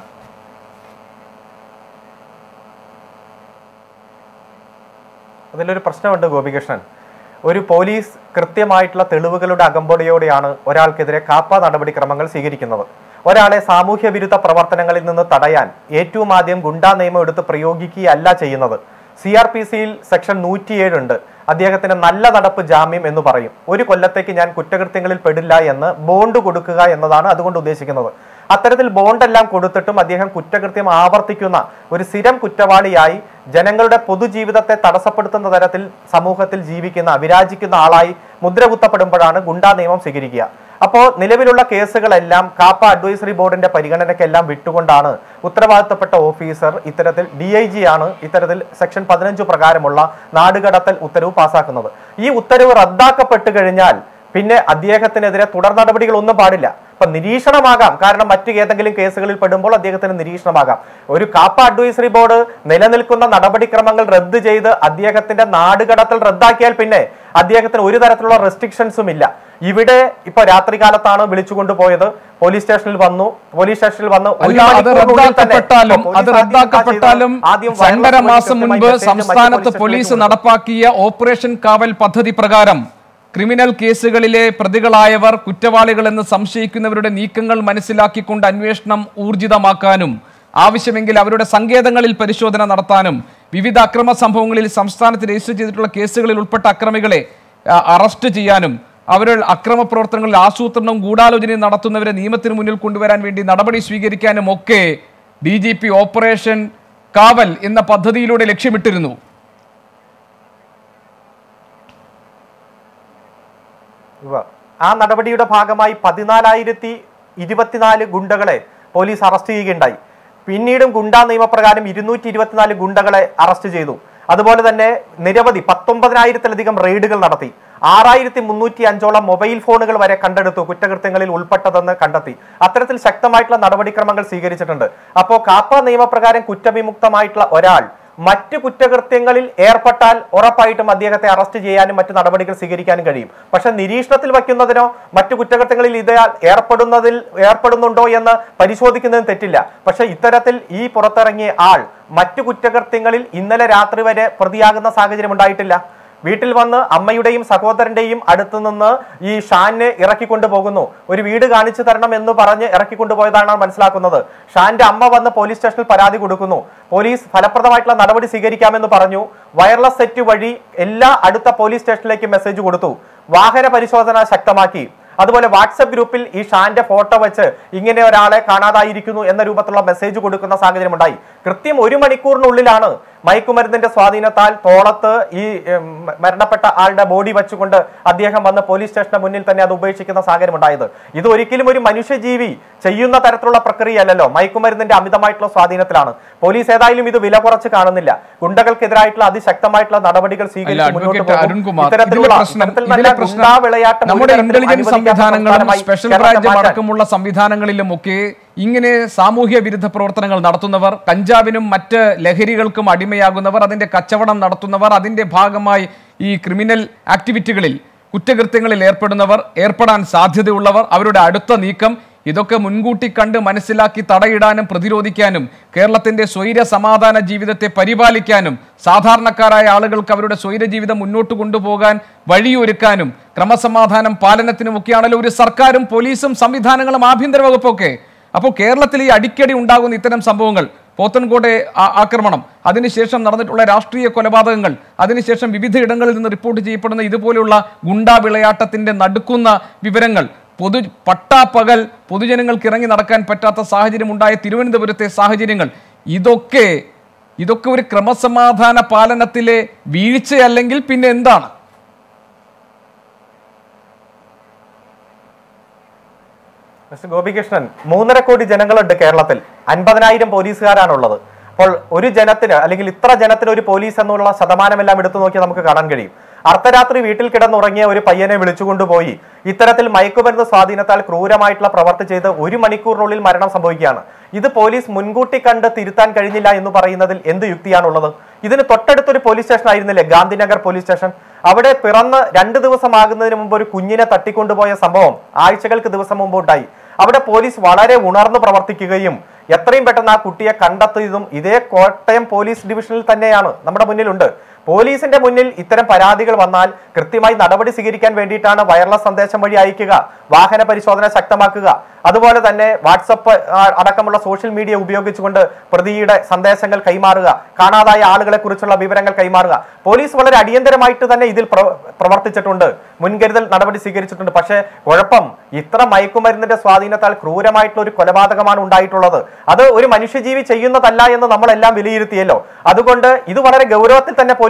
അതിലൊരു പ്രശ്നമുണ്ട് ഗോപികൃഷ്ണൻ ഒരു പോലീസ് കൃത്യമായിട്ടുള്ള തെളിവുകളുടെ അകമ്പടിയോടെയാണ് ഒരാൾക്കെതിരെ കാപ്പ നടപടിക്രമങ്ങൾ സ്വീകരിക്കുന്നത് ഒരാളെ സാമൂഹ്യ വിരുദ്ധ പ്രവർത്തനങ്ങളിൽ നിന്ന് തടയാൻ ഏറ്റവും ആദ്യം ഗുണ്ടാ നിയമം എടുത്ത് പ്രയോഗിക്കുകയല്ല ചെയ്യുന്നത് സി ആർ പി സിയിൽ സെക്ഷൻ നൂറ്റിയേഴ് ഉണ്ട് അദ്ദേഹത്തിന് നല്ല നടപ്പ് ജാമ്യം എന്ന് പറയും ഒരു കൊല്ലത്തേക്ക് ഞാൻ കുറ്റകൃത്യങ്ങളിൽ പെടില്ല എന്ന് ബോണ്ട് കൊടുക്കുക എന്നതാണ് അതുകൊണ്ട് ഉദ്ദേശിക്കുന്നത് അത്തരത്തിൽ ബോണ്ടെല്ലാം കൊടുത്തിട്ടും അദ്ദേഹം കുറ്റകൃത്യം ആവർത്തിക്കുന്ന ഒരു സ്ഥിരം കുറ്റവാളിയായി ജനങ്ങളുടെ പൊതുജീവിതത്തെ തടസ്സപ്പെടുത്തുന്ന തരത്തിൽ സമൂഹത്തിൽ ജീവിക്കുന്ന വിരാജിക്കുന്ന ആളായി മുദ്ര കുത്തപ്പെടുമ്പോഴാണ് ഗുണ്ടാ നിയമം സ്വീകരിക്കുക അപ്പോൾ നിലവിലുള്ള കേസുകളെല്ലാം കാപ്പ അഡ്വൈസറി ബോർഡിന്റെ പരിഗണനയ്ക്കെല്ലാം വിട്ടുകൊണ്ടാണ് ഉത്തരവാദിത്തപ്പെട്ട ഓഫീസർ ഇത്തരത്തിൽ ഡി ഐ ജി ആണ് ഇത്തരത്തിൽ സെക്ഷൻ പതിനഞ്ച് പ്രകാരമുള്ള നാടുകടത്തൽ ഉത്തരവ് പാസാക്കുന്നത് ഈ ഉത്തരവ് റദ്ദാക്കപ്പെട്ടു കഴിഞ്ഞാൽ പിന്നെ അദ്ദേഹത്തിനെതിരെ തുടർ നടപടികളൊന്നും പാടില്ല ഇപ്പൊ നിരീക്ഷണമാകാം കാരണം മറ്റു ഏതെങ്കിലും കേസുകളിൽ പെടുമ്പോൾ അദ്ദേഹത്തിന് നിരീക്ഷണമാകാം ഒരു കാപ്പ അഡ്വൈസറി ബോർഡ് നിലനിൽക്കുന്ന നടപടിക്രമങ്ങൾ റദ്ദ് ചെയ്ത് അദ്ദേഹത്തിന്റെ നാടുകടത്തൽ റദ്ദാക്കിയാൽ പിന്നെ അദ്ദേഹത്തിന് ഒരു തരത്തിലുള്ള റെസ്ട്രിക്ഷൻസും ഇല്ല ഇവിടെ ഇപ്പൊ രാത്രികാലത്താണ് വിളിച്ചുകൊണ്ട് പോയത് പോലീസ് സ്റ്റേഷനിൽ വന്നു പോലീസ് സ്റ്റേഷനിൽ വന്ന് ഒരു അല്ല അത് മണിക്കൂറിനുള്ളിൽ തന്നെ റദ്ദാക്കപ്പെട്ടാലും പോലീസ് അത് ആദ്യം റദ്ദാക്കപ്പെട്ടാലും ആദ്യം രണ്ടര വയർലെസ് മാസം വഴി മുൻപ് കൃത്യമായി message മറ്റ് സംസ്ഥാനത്ത് പോലീസ് പോലീസ് സ്റ്റേഷനിലേക്ക് നടപ്പാക്കിയ ഓപ്പറേഷൻ കാവൽ പദ്ധതി പ്രകാരം ക്രിമിനൽ കേസുകളിലെ പ്രതികളായവർ കുറ്റവാളികളെന്ന് സംശയിക്കുന്നവരുടെ നീക്കങ്ങൾ മനസ്സിലാക്കിക്കൊണ്ട് അന്വേഷണം ഊർജിതമാക്കാനും ആവശ്യമെങ്കിൽ അവരുടെ സങ്കേതങ്ങളിൽ പരിശോധന നടത്താനും വിവിധ അക്രമ സംഭവങ്ങളിൽ സംസ്ഥാനത്ത് രജിസ്റ്റർ ചെയ്തിട്ടുള്ള കേസുകളിൽ ഉൾപ്പെട്ട അക്രമികളെ ആ, അറസ്റ്റ് ചെയ്യാനും അവരുടെ അക്രമ പ്രവർത്തനങ്ങളിൽ ആസൂത്രണവും ഗൂഢാലോചനയും നടത്തുന്നവരെ നിയമത്തിന് മുന്നിൽ കൊണ്ടുവരാൻ വേണ്ടി നടപടി സ്വീകരിക്കാനും ഒക്കെ ഡി ജി പി ഓപ്പറേഷൻ കാവൽ എന്ന പദ്ധതിയിലൂടെ ലക്ഷ്യമിട്ടിരുന്നു ഉവ്വ. ആ നടപടിയുടെ ഭാഗമായി പതിനാലായിരത്തി ഇരുപത്തിനാല് ഗുണ്ടകളെ പോലീസ് അറസ്റ്റ് ചെയ്യുകയുണ്ടായി പിന്നീടും ഗുണ്ടാ നിയമപ്രകാരം ഇരുന്നൂറ്റി ഇരുപത്തിനാല് ഗുണ്ടകളെ അറസ്റ്റ് ചെയ്തു അതുപോലെ തന്നെ നിരവധി പത്തൊമ്പതിനായിരത്തിലധികം റെയ്ഡുകൾ നടത്തി ആറായിരത്തി മുന്നൂറ്റി അഞ്ചോളം മൊബൈൽ ഫോണുകൾ വരെ കണ്ടെടുത്തു കുറ്റകൃത്യങ്ങളിൽ ഉൾപ്പെട്ടതെന്ന് കണ്ടെത്തി അത്തരത്തിൽ ശക്തമായിട്ടുള്ള നടപടിക്രമങ്ങൾ സ്വീകരിച്ചിട്ടുണ്ട് അപ്പോൾ കാപ്പ നിയമപ്രകാരം കുറ്റവിമുക്തമായിട്ടുള്ള ഒരാൾ മറ്റ് കുറ്റകൃത്യങ്ങളിൽ ഏർപ്പെട്ടാൽ ഉറപ്പായിട്ടും അദ്ദേഹത്തെ അറസ്റ്റ് ചെയ്യാനും മറ്റു നടപടികൾ സ്വീകരിക്കാനും കഴിയും പക്ഷെ നിരീക്ഷണത്തിൽ വയ്ക്കുന്നതിനോ മറ്റു കുറ്റകൃത്യങ്ങളിൽ ഇതയാൾ ഏർപ്പെടുന്നതിൽ ഏർപ്പെടുന്നുണ്ടോ എന്ന് പരിശോധിക്കുന്നതിന് തെറ്റില്ല പക്ഷെ ഇത്തരത്തിൽ ഈ പുറത്തിറങ്ങിയ ആൾ മറ്റു കുറ്റകൃത്യങ്ങളിൽ ഇന്നലെ രാത്രി വരെ പ്രതിയാകുന്ന സാഹചര്യം ഉണ്ടായിട്ടില്ല വീട്ടിൽ വന്ന് അമ്മയുടെയും സഹോദരന്റെയും അടുത്ത് നിന്ന് ഈ ഷാനെ ഇറക്കിക്കൊണ്ടു പോകുന്നു ഒരു വീട് കാണിച്ചു തരണം എന്ന് പറഞ്ഞ് ഇറക്കിക്കൊണ്ടു പോയതാണ് മനസ്സിലാക്കുന്നത് ഷാന്റെ അമ്മ വന്ന് പോലീസ് സ്റ്റേഷനിൽ പരാതി കൊടുക്കുന്നു പോലീസ് ഫലപ്രദമായിട്ടുള്ള നടപടി സ്വീകരിക്കാമെന്ന് പറഞ്ഞു വയർലെസ് സെറ്റ് വഴി എല്ലാ അടുത്ത പോലീസ് സ്റ്റേഷനിലേക്ക് മെസ്സേജ് കൊടുത്തു വാഹന പരിശോധന ശക്തമാക്കി അതുപോലെ വാട്സപ്പ് ഗ്രൂപ്പിൽ ഈ ഷാന്റെ ഫോട്ടോ വെച്ച് ഇങ്ങനെ ഒരാളെ കാണാതായിരിക്കുന്നു എന്ന രൂപത്തിലുള്ള മെസ്സേജ് കൊടുക്കുന്ന സാഹചര്യം ഉണ്ടായി കൃത്യം ഒരു മണിക്കൂറിനുള്ളിലാണ് മയക്കുമരുന്നിന്റെ സ്വാധീനത്താൽ തോളത്ത് ഈ ഉം, മരണപ്പെട്ട ആളുടെ ബോഡി വെച്ചുകൊണ്ട് അദ്ദേഹം വന്ന് പോലീസ് സ്റ്റേഷന് മുന്നിൽ തന്നെ അത് ഉപേക്ഷിക്കുന്ന സാഹചര്യം ഉണ്ടായത് ഇത് ഒരിക്കലും ഒരു മനുഷ്യജീവി ചെയ്യുന്ന തരത്തിലുള്ള പ്രക്രിയയല്ലല്ലോ മയക്കുമരുന്നിന്റെ അമിതമായിട്ടുള്ള സ്വാധീനത്തിലാണ് പോലീസ് ഏതായാലും ഇത് വില കുറച്ച് കാണുന്നില്ല ഗുണ്ടകൾക്കെതിരായിട്ടുള്ള അതിശക്തമായിട്ടുള്ള നടപടികൾ അല്ല സ്വീകരിച്ച് മുന്നോട്ട് അഡ്വക്കേറ്റ് പോകും അരുൺകുമാർ ഇതിലെ ഇത്തരത്തിലുള്ള പ്രശ്നം ഇത്തരത്തിൽ ഇതിലെ നല്ല പ്രശ്നം ഗുണ്ടാ വിളയാട്ടം ഒരു നമ്മുടെ തരത്തിലും ഇന്റലിജൻസ് അനുവദിക്കാത്ത സംവിധാനങ്ങളും സംസ്ഥാനമായി സ്പെഷ്യൽ കേരളത്തെ ബ്രാഞ്ചും മാറ്റാൻ. അടക്കമുള്ള സംവിധാനങ്ങളിലുമൊക്കെ ഇങ്ങനെ സാമൂഹ്യ വിരുദ്ധ പ്രവർത്തനങ്ങൾ നടത്തുന്നവർ കഞ്ചാവിനും മറ്റ് ലഹരികൾക്കും അടിമയാകുന്നവർ അതിന്റെ കച്ചവടം നടത്തുന്നവർ അതിന്റെ ഭാഗമായി ഈ ക്രിമിനൽ ആക്ടിവിറ്റികളിൽ കുറ്റകൃത്യങ്ങളിൽ ഏർപ്പെടുന്നവർ ഏർപ്പെടാൻ സാധ്യതയുള്ളവർ അവരുടെ അടുത്ത നീക്കം ഇതൊക്കെ മുൻകൂട്ടി കണ്ട് മനസ്സിലാക്കി തടയിടാനും പ്രതിരോധിക്കാനും കേരളത്തിന്റെ സ്വൈര സമാധാന ജീവിതത്തെ പരിപാലിക്കാനും സാധാരണക്കാരായ ആളുകൾക്ക് അവരുടെ സ്വൈര ജീവിതം മുന്നോട്ട് കൊണ്ടുപോകാൻ വഴിയൊരുക്കാനും ക്രമസമാധാനം പാലനത്തിനുമൊക്കെയാണല്ലോ ഒരു സർക്കാരും പോലീസും സംവിധാനങ്ങളും ആഭ്യന്തര വകുപ്പൊക്കെ അപ്പോൾ കേരളത്തിൽ ഈ അടിക്കടി ഉണ്ടാകുന്ന ഇത്തരം സംഭവങ്ങൾ പോത്തൻകോട്ടെ ആ- ആക്രമണം അതിനുശേഷം നടന്നിട്ടുള്ള രാഷ്ട്രീയ കൊലപാതകങ്ങൾ അതിനുശേഷം വിവിധ ഇടങ്ങളിൽ നിന്ന് റിപ്പോർട്ട് ചെയ്യപ്പെടുന്ന ഇതുപോലെയുള്ള ഗുണ്ടാ വിളയാട്ടത്തിന്റെ നടുക്കുന്ന വിവരങ്ങൾ പൊതു പട്ടാപ്പകൽ പൊതുജനങ്ങൾക്ക് ഇറങ്ങി നടക്കാൻ പറ്റാത്ത സാഹചര്യം ഉണ്ടായ തിരുവനന്തപുരത്തെ സാഹചര്യങ്ങൾ ഇതൊക്കെ ഇതൊക്കെ ഒരു ക്രമസമാധാന പാലനത്തിലെ വീഴ്ചയല്ലെങ്കിൽ പിന്നെ എന്താണ് മിസ്റ്റർ ഗോപികൃഷ്ണൻ മൂന്നര കോടി ജനങ്ങളുണ്ട് കേരളത്തിൽ അൻപതിനായിരം പോലീസുകാരാണുള്ളത് അപ്പോൾ ഒരു ജനത്തിന് അല്ലെങ്കിൽ ഇത്ര ജനത്തിന് ഒരു പോലീസ് എന്നുള്ള ശതമാനമെല്ലാം എടുത്തു നോക്കിയാൽ നമുക്ക് കാണാൻ കഴിയും അർദ്ധരാത്രി വീട്ടിൽ കിടന്നുറങ്ങിയ ഒരു പയ്യനെ വിളിച്ചുകൊണ്ടുപോയി ഇത്തരത്തിൽ മയക്കുമരുന്ന് സ്വാധീനത്താൽ ക്രൂരമായിട്ടുള്ള പ്രവർത്തി ചെയ്ത് ഒരു മണിക്കൂറിനുള്ളിൽ മരണം സംഭവിക്കുകയാണ് ഇത് പോലീസ് മുൻകൂട്ടി കണ്ട് തിരുത്താൻ കഴിഞ്ഞില്ല എന്ന് പറയുന്നതിൽ എന്ത് യുക്തിയാണുള്ളത് ഇതിന് തൊട്ടടുത്തൊരു പോലീസ് സ്റ്റേഷൻ ആയിരുന്നില്ലേ ഗാന്ധിനഗർ പോലീസ് സ്റ്റേഷൻ അവിടെ പിറന്ന് രണ്ട് ദിവസമാകുന്നതിന് മുമ്പ് ഒരു കുഞ്ഞിനെ തട്ടിക്കൊണ്ടുപോയ സംഭവം ആഴ്ചകൾക്ക് ദിവസം മുമ്പ് ഉണ്ടായി അവിടെ പോലീസ് വളരെ ഉണർന്നു പ്രവർത്തിക്കുകയും എത്രയും പെട്ടെന്ന് ആ കുട്ടിയെ കണ്ടെത്തിയതും ഇതേ കോട്ടയം പോലീസ് ഡിവിഷനിൽ തന്നെയാണ് നമ്മുടെ മുന്നിലുണ്ട് പോലീസിന്റെ മുന്നിൽ ഇത്തരം പരാതികൾ വന്നാൽ കൃത്യമായി നടപടി സ്വീകരിക്കാൻ വേണ്ടിയിട്ടാണ് വയർലെസ് സന്ദേശം വഴി അയക്കുക വാഹന പരിശോധന ശക്തമാക്കുക അതുപോലെ തന്നെ വാട്സപ്പ് ആ, അടക്കമുള്ള സോഷ്യൽ മീഡിയ ഉപയോഗിച്ചുകൊണ്ട് പ്രതിയുടെ സന്ദേശങ്ങൾ കൈമാറുക കാണാതായ ആളുകളെ കുറിച്ചുള്ള വിവരങ്ങൾ കൈമാറുക പോലീസ് വളരെ അടിയന്തരമായിട്ട് തന്നെ ഇതിൽ പ്രവ- പ്രവർത്തിച്ചിട്ടുണ്ട് മുൻകരുതൽ നടപടി സ്വീകരിച്ചിട്ടുണ്ട് പക്ഷേ കുഴപ്പം ഇത്ര മയക്കുമരുന്നിന്റെ സ്വാധീനത്താൽ ക്രൂരമായിട്ടുള്ള ഒരു കൊലപാതകമാണ് ഉണ്ടായിട്ടുള്ളത് അത് ഒരു മനുഷ്യജീവി ചെയ്യുന്നതല്ല എന്ന് നമ്മളെല്ലാം വിലയിരുത്തിയല്ലോ അതുകൊണ്ട് ഇത് വളരെ ഗൗരവത്തിൽ തന്നെ പോലീസ്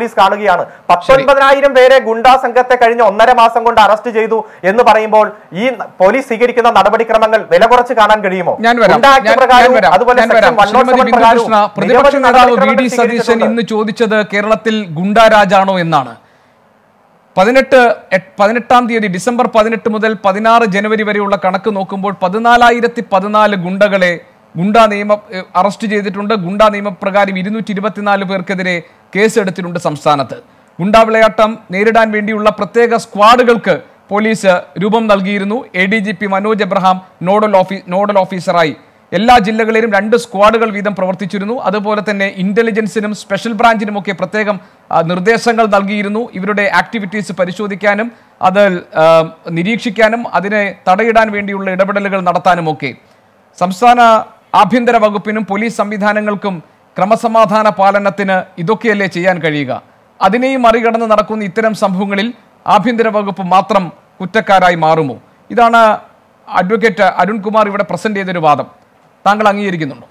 പോലീസ് കാണുകയാണ് പത്തൊൻപതിനായിരം പേരെ ഗുണ്ടാ സംഘത്തെ കഴിഞ്ഞ ഒന്നര മാസം കൊണ്ട് അറസ്റ്റ് ചെയ്തു എന്ന് പറയുമ്പോൾ ഈ ന- പോലീസ് സ്വീകരിക്കുന്ന നടപടിക്രമങ്ങൾ വില കുറച്ച് കാണാൻ കഴിയുമോ ഞാൻ വരാം ഗുണ്ടാ ആക്ട് ഞാൻ- ഞാൻ പ്രകാരവും വരാം അതുപോലെ ഞാൻ വരാം സെക്ഷൻ 107 ശ്രീമതി പ്രകാരവും ബിന്ദുകൃഷ്ണ പ്രതിപക്ഷ നിരവധി നേതാവ് വി നടപടിക്രമങ്ങൾ ഡി സതീശൻ സ്വീകരിച്ചിട്ടുണ്ട്. ഇന്ന് ചോദിച്ചത് കേരളത്തിൽ ഗുണ്ടാരാജാണോ എന്നാണ് പതിനെട്ട് എട്ട്- പതിനെട്ടാം തീയതി ഡിസംബർ പതിനെട്ട് മുതൽ പതിനാറ് ജനുവരി വരെയുള്ള കണക്ക് നോക്കുമ്പോൾ പതിനാലായിരത്തി പതിനാല് ഗുണ്ടകളെ ഗുണ്ടാ നിയമ ഏഹ്, അറസ്റ്റ് ചെയ്തിട്ടുണ്ട് ഗുണ്ടാ നിയമപ്രകാരം ഇരുന്നൂറ്റി ഇരുപത്തിനാല് പേർക്കെതിരെ കേസെടുത്തിട്ടുണ്ട് സംസ്ഥാനത്ത് ഗുണ്ടാ വിളയാട്ടം നേരിടാൻ വേണ്ടിയുള്ള പ്രത്യേക സ്ക്വാഡുകൾക്ക് പോലീസ് രൂപം നൽകിയിരുന്നു A D G P Manoj Abraham nodal ഓഫീ നോഡൽ ഓഫീസറായി എല്ലാ ജില്ലകളിലും രണ്ട് സ്ക്വാഡുകൾ വീതം പ്രവർത്തിച്ചിരുന്നു അതുപോലെ തന്നെ ഇന്റലിജൻസിനും സ്പെഷ്യൽ ബ്രാഞ്ചിനുമൊക്കെ പ്രത്യേകം ആ, നിർദ്ദേശങ്ങൾ നൽകിയിരുന്നു ഇവരുടെ ആക്ടിവിറ്റീസ് പരിശോധിക്കാനും അത് ആ, നിരീക്ഷിക്കാനും അതിനെ തടയിടാൻ വേണ്ടിയുള്ള ഇടപെടലുകൾ നടത്താനുമൊക്കെ സംസ്ഥാന ആഭ്യന്തര വകുപ്പിനും പോലീസ് സംവിധാനങ്ങൾക്കും ക്രമസമാധാന പാലനത്തിന് ഇതൊക്കെയല്ലേ ചെയ്യാൻ കഴിയുക അതിനെയും മറികടന്ന് നടക്കുന്ന ഇത്തരം സംഭവങ്ങളിൽ ആഭ്യന്തര വകുപ്പ് മാത്രം കുറ്റക്കാരായി മാറുമോ ഇതാണ് അഡ്വക്കേറ്റ് അരുൺകുമാർ ഇവിടെ പ്രസന്റ് ചെയ്തൊരു വാദം താങ്കൾ അംഗീകരിക്കുന്നുണ്ടോ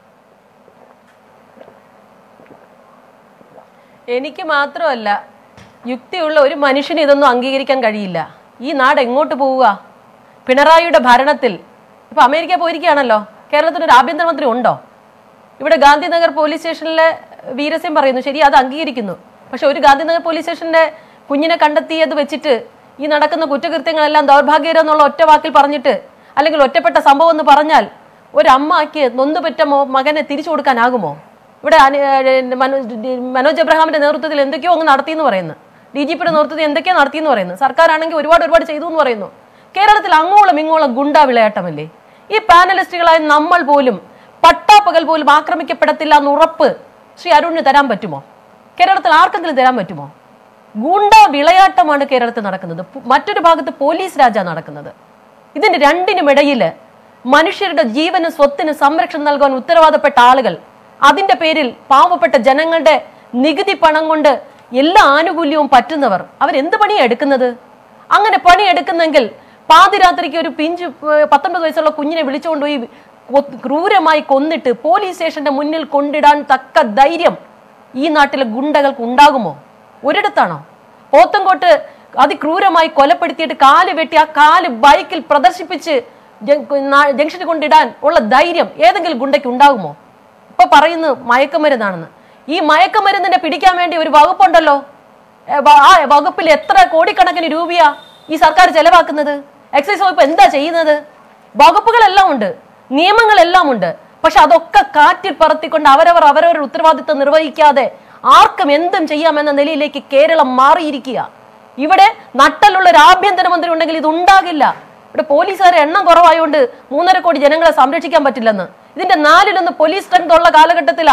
എനിക്ക് മാത്രമല്ല യുക്തിയുള്ള ഒരു മനുഷ്യന് ഇതൊന്നും അംഗീകരിക്കാൻ കഴിയില്ല ഈ നാട് എങ്ങോട്ട് പോവുക പിണറായിയുടെ ഭരണത്തിൽ ഇപ്പൊ അമേരിക്ക പോയിരിക്കുകയാണല്ലോ കേരളത്തിന് ഒരു ആഭ്യന്തരമന്ത്രി ഉണ്ടോ ഇവിടെ ഗാന്ധിനഗർ പോലീസ് സ്റ്റേഷനിലെ വീരസ്യം പറയുന്നു ശരി അത് അംഗീകരിക്കുന്നു പക്ഷെ ഒരു ഗാന്ധിനഗർ പോലീസ് സ്റ്റേഷന്റെ കുഞ്ഞിനെ കണ്ടെത്തിയത് വെച്ചിട്ട് ഈ നടക്കുന്ന കുറ്റകൃത്യങ്ങളെല്ലാം ദൗർഭാഗ്യകരം എന്നുള്ള ഒറ്റ വാക്കിൽ പറഞ്ഞിട്ട് അല്ലെങ്കിൽ ഒറ്റപ്പെട്ട സംഭവം എന്ന് പറഞ്ഞാൽ ഒരമ്മയ്ക്ക് നൊന്നുപെറ്റ മോ- മകനെ തിരിച്ചു കൊടുക്കാനാകുമോ ഇവിടെ അനി- ഏഹ് മനോ- മനോജ് എബ്രഹാമിന്റെ നേതൃത്വത്തിൽ എന്തൊക്കെയോ അങ്ങ് നടത്തിയെന്ന് പറയുന്നു ഡി ജി പിയുടെ നേതൃത്വത്തിൽ എന്തൊക്കെയോ നടത്തിയെന്ന് പറയുന്നു സർക്കാരാണെങ്കിൽ ഒരുപാട് ഒരുപാട് ചെയ്തു എന്ന് പറയുന്നു കേരളത്തിൽ അങ്ങോളം ഇങ്ങോളം ഗുണ്ടാ വിളയാട്ടമല്ലേ ഈ പാനലിസ്റ്റുകളായ നമ്മൾ പോലും പട്ടാപ്പകൽ പോലും ആക്രമിക്കപ്പെടത്തില്ല എന്ന് ഉറപ്പ് ശ്രീ അരുണിന് തരാൻ പറ്റുമോ കേരളത്തിൽ ആർക്കെങ്കിലും തരാൻ പറ്റുമോ ഗുണ്ട വിളയാട്ടമാണ് കേരളത്തിൽ നടക്കുന്നത് പു- മറ്റൊരു ഭാഗത്ത് പോലീസ് രാജ നടക്കുന്നത് ഇതിന്റെ രണ്ടിനുമിടയിൽ മനുഷ്യരുടെ ജീവനും സ്വത്തിനും സംരക്ഷണം നൽകാൻ ഉത്തരവാദപ്പെട്ട ആളുകൾ അതിന്റെ പേരിൽ പാവപ്പെട്ട ജനങ്ങളുടെ നികുതി പണം കൊണ്ട് എല്ലാ ആനുകൂല്യവും പറ്റുന്നവർ അവരെന്ത് പണിയാണ് എടുക്കുന്നത് അങ്ങനെ പണി എടുക്കുന്നെങ്കിൽ പാതിരാത്രിക്ക് ഒരു പിഞ്ച് ഏർ പത്തൊൻപത് വയസ്സുള്ള കുഞ്ഞിനെ വിളിച്ചുകൊണ്ടുപോയി കൊ- ക്രൂരമായി കൊന്നിട്ട് പോലീസ് സ്റ്റേഷന്റെ മുന്നിൽ കൊണ്ടിടാൻ തക്ക ധൈര്യം ഈ നാട്ടിലെ ഗുണ്ടകൾക്ക് ഉണ്ടാകുമോ ഒരിടത്താണോ പോത്തങ്കോട്ട് അതിക്രൂരമായി കൊലപ്പെടുത്തിയിട്ട് കാല് വെട്ടി ആ കാല് ബൈക്കിൽ പ്രദർശിപ്പിച്ച് ജങ്- നാ- ജംഗ്ഷനിൽ കൊണ്ടിടാൻ ഉള്ള ധൈര്യം ഏതെങ്കിലും ഗുണ്ടയ്ക്ക് ഉണ്ടാകുമോ ഇപ്പൊ പറയുന്നു മയക്കുമരുന്നാണെന്ന് ഈ മയക്കുമരുന്നിനെ പിടിക്കാൻ വേണ്ടി ഒരു വകുപ്പുണ്ടല്ലോ ഏ, വ- ആ വകുപ്പിൽ എത്ര കോടിക്കണക്കിന് രൂപയാ ഈ സർക്കാർ ചെലവാക്കുന്നത് എക്സൈസ് വകുപ്പ് എന്താ ചെയ്യുന്നത് വകുപ്പുകളെല്ലാം ഉണ്ട് നിയമങ്ങളെല്ലാം ഉണ്ട് പക്ഷെ അതൊക്കെ കാറ്റിൽ പറത്തിക്കൊണ്ട് അവരവർ അവരവരുടെ ഉത്തരവാദിത്വം നിർവഹിക്കാതെ ആർക്കും എന്തും ചെയ്യാമെന്ന നിലയിലേക്ക് കേരളം മാറിയിരിക്കുക ഇവിടെ നട്ടലുള്ള ഒരു ആഭ്യന്തരമന്ത്രി ഉണ്ടെങ്കിൽ ഇത് ഉണ്ടാകില്ല ഇവിടെ പോലീസുകാരെ എണ്ണം കുറവായതുകൊണ്ട് മൂന്നര കോടി ജനങ്ങളെ സംരക്ഷിക്കാൻ പറ്റില്ലെന്ന് ഇതിന്റെ നാലിലൊന്ന് പോലീസ് സ്ട്രെങ്ത് ഉള്ള കാലഘട്ടത്തിലാ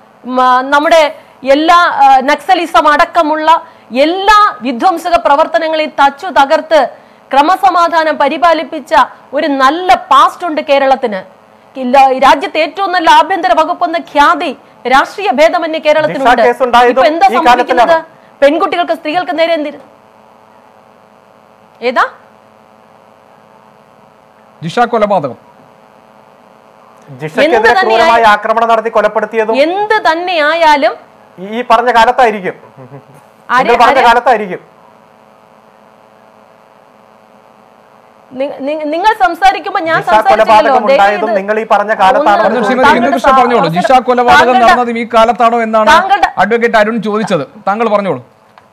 മ- നമ്മുടെ എല്ലാ ആ, നക്സലിസം അടക്കമുള്ള എല്ലാ വിധ്വംസക പ്രവർത്തനങ്ങളെയും തച്ചു തകർത്ത് ക്രമസമാധാനം പരിപാലിപ്പിച്ച ഒരു നല്ല പാസ്റ്റ് ഉണ്ട് കേരളത്തിന് ഇല്ല, രാജ്യത്തെ ഏറ്റവും നല്ല ആഭ്യന്തര വകുപ്പ് എന്ന ഖ്യാതി രാഷ്ട്രീയ ഭേദമന്യേ കേരളത്തിനുണ്ട് ദിശ കേസ് ഉണ്ടായതും ഇപ്പൊ എന്താ ഈ സംഭവിക്കുന്നത് കാലത്തിലാണ്. പെൺകുട്ടികൾക്ക് സ്ത്രീകൾക്ക് നേരെ എന്തിന് ഏതാ ജിഷ കൊലപാതകം ജിഷയ്ക്കെതിരെ എന്ത് തന്നെയായി- ക്രൂരമായി ആക്രമണം നടത്തി കൊലപ്പെടുത്തിയതും എന്ത് തന്നെയായാലും ഈ ഈ പറഞ്ഞ കാലത്തായിരിക്കും ആരെ- നിങ്ങൾ പറഞ്ഞ ആരെ? കാലത്തായിരിക്കും നി- നി- നിങ്ങൾ സംസാരിക്കുമ്പോൾ ഞാൻ ജിഷ സംസാരിച്ചില്ലല്ലോ കൊലപാതകം ദയവ് ഉണ്ടായതും ചെയ്ത് നിങ്ങൾ ഈ പറഞ്ഞ കാലത്താണോ ഒന്ന് പറഞ്ഞു എന്ന് ശ്രീമതി താങ്കളുടെ ബിന്ദുകൃഷ്ണ പറഞ്ഞോളൂ ജിഷ അവസരം- കൊലപാതകം താങ്കളുടെ- നടന്നതും ഈ കാലത്താണോ എന്നാണ് താങ്കളുടെ- അഡ്വക്കേറ്റ് അരുൺ ചോദിച്ചത് താങ്കൾ പറഞ്ഞോളൂ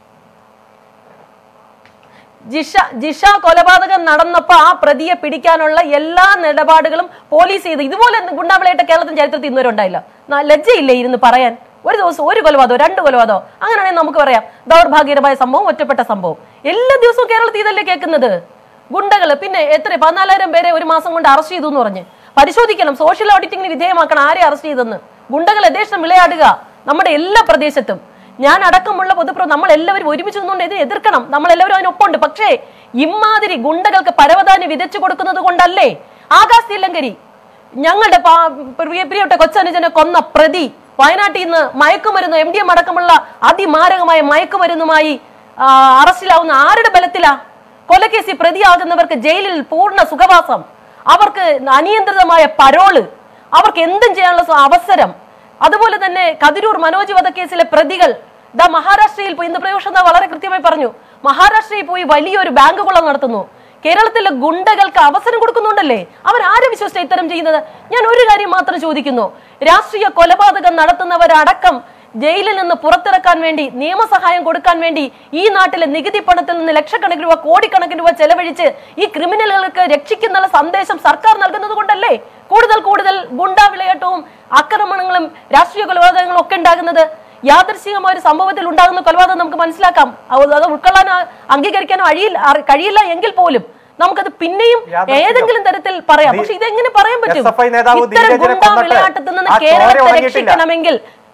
ജിഷ ജിഷ കൊലപാതകം നടന്നപ്പോ ആ പ്രതിയെ പിടിക്കാനുള്ള എല്ലാ നിലപാടുകളും പോലീസ് ചെയ്ത് ഇതുപോലെ ഗുണ്ടാവിളയായിട്ട് കേരളത്തിന്റെ ചരിത്രത്തിൽ ഇന്നുവരെ ഉണ്ടായില്ല ന- ലജ്ജയില്ലേ ഇരുന്ന് പറയാൻ ഒരു ദിവസം ഒരു കൊലപാതകോ രണ്ട് കൊലപാതകോ അങ്ങനെയാണെങ്കിൽ നമുക്ക് പറയാം ദൗർഭാഗ്യകരമായ സംഭവം ഒറ്റപ്പെട്ട സംഭവം എല്ലാ ദിവസവും കേരളത്തിൽ ഇതല്ലേ കേൾക്കുന്നത് ഗുണ്ടകള് പിന്നെ എത്ര പതിനാലായിരം പേരെ ഒരു മാസം കൊണ്ട് അറസ്റ്റ് ചെയ്തു എന്ന് പറഞ്ഞ് പരിശോധിക്കണം സോഷ്യൽ ഓഡിറ്റിംഗിന് വിധേയമാക്കണം ആരെ അറസ്റ്റ് ചെയ്തെന്ന് ഗുണ്ടകൾ യഥേഷ്ടം വിളയാടുക നമ്മുടെ എല്ലാ പ്രദേശത്തും ഞാൻ അടക്കമുള്ള പൊതുപ്ര നമ്മൾ എല്ലാവരും ഒരുമിച്ച് നിന്നുകൊണ്ട് ഇതിനെ എതിർക്കണം നമ്മൾ എല്ലാവരും അതിനൊപ്പമുണ്ട് പക്ഷേ ഇമാതിരി ഗുണ്ടകൾക്ക് പരവതാനി വിതച്ചു കൊടുക്കുന്നത് കൊണ്ടല്ലേ ആകാശ് തില്ലങ്കരി ഞങ്ങളുടെ പാ- പ്രിയ- പ്രിയപ്പെട്ട കൊച്ചനുജനെ കൊന്ന പ്രതി വയനാട്ടിൽ നിന്ന് മയക്കുമരുന്ന് എം ഡി എം അടക്കമുള്ള അതിമാരകമായ മയക്കുമരുന്നുമായി ആ, അറസ്റ്റിലാവുന്ന ആരുടെ ബലത്തിലാ കൊലക്കേസിൽ പ്രതിയാകുന്നവർക്ക് ജയിലിൽ പൂർണ്ണ സുഖവാസം അവർക്ക് അനിയന്ത്രിതമായ പരോള് അവർക്ക് എന്തും ചെയ്യാനുള്ള സ- അവസരം അതുപോലെ തന്നെ കതിരൂർ മനോജ് വധക്കേസിലെ പ്രതികൾ ദാ മഹാരാഷ്ട്രയിൽ പോയി ഇന്ന് പ്രയോഷ വളരെ കൃത്യമായി പറഞ്ഞു മഹാരാഷ്ട്രയിൽ പോയി വലിയൊരു ബാങ്ക് കൊള്ള നടത്തുന്നു കേരളത്തിലെ ഗുണ്ടകൾക്ക് അവസരം കൊടുക്കുന്നുണ്ടല്ലേ അവർ ആരെ വിശ്വസിച്ച ഇത്തരം ചെയ്യുന്നത് ഞാൻ ഒരു കാര്യം മാത്രം ചോദിക്കുന്നു രാഷ്ട്രീയ കൊലപാതകം നടത്തുന്നവരടക്കം ജയിലിൽ നിന്ന് പുറത്തിറക്കാൻ വേണ്ടി നിയമസഹായം കൊടുക്കാൻ വേണ്ടി ഈ നാട്ടിലെ നികുതി പണത്തിൽ നിന്ന് ലക്ഷക്കണക്കിന് രൂപ കോടിക്കണക്കിന് രൂപ ചെലവഴിച്ച് ഈ ക്രിമിനലുകൾക്ക് രക്ഷിക്കുന്നുള്ള സന്ദേശം സർക്കാർ നൽകുന്നത് കൊണ്ടല്ലേ കൂടുതൽ കൂടുതൽ ഗുണ്ടാ വിളയാട്ടവും ആക്രമണങ്ങളും രാഷ്ട്രീയ കൊലപാതകങ്ങളും ഒക്കെ ഉണ്ടാകുന്നത് യാദൃശികമായ ഒരു സംഭവത്തിൽ ഉണ്ടാകുന്ന കൊലപാതകം നമുക്ക് മനസ്സിലാക്കാം അത് അത് ഉൾക്കൊള്ളാനോ അംഗീകരിക്കാനോ കഴിയില്ല അറി- കഴിയില്ല എങ്കിൽ പോലും നമുക്കത് പിന്നെയും യാദൃശ്ചികം. ഏതെങ്കിലും തരത്തിൽ പറയാം ദീ- പക്ഷെ ഇതെങ്ങനെ പറയാൻ പറ്റും SFI നേതാവ് ഇത്തരം ധീരജിനെ ഗുണ്ടാ കൊന്നിട്ട് വിളയാട്ടത്തിൽ നിന്ന് ആ ചോര കേരളത്തെ ഉണങ്ങിയിട്ടില്ല. രക്ഷിക്കണമെങ്കിൽ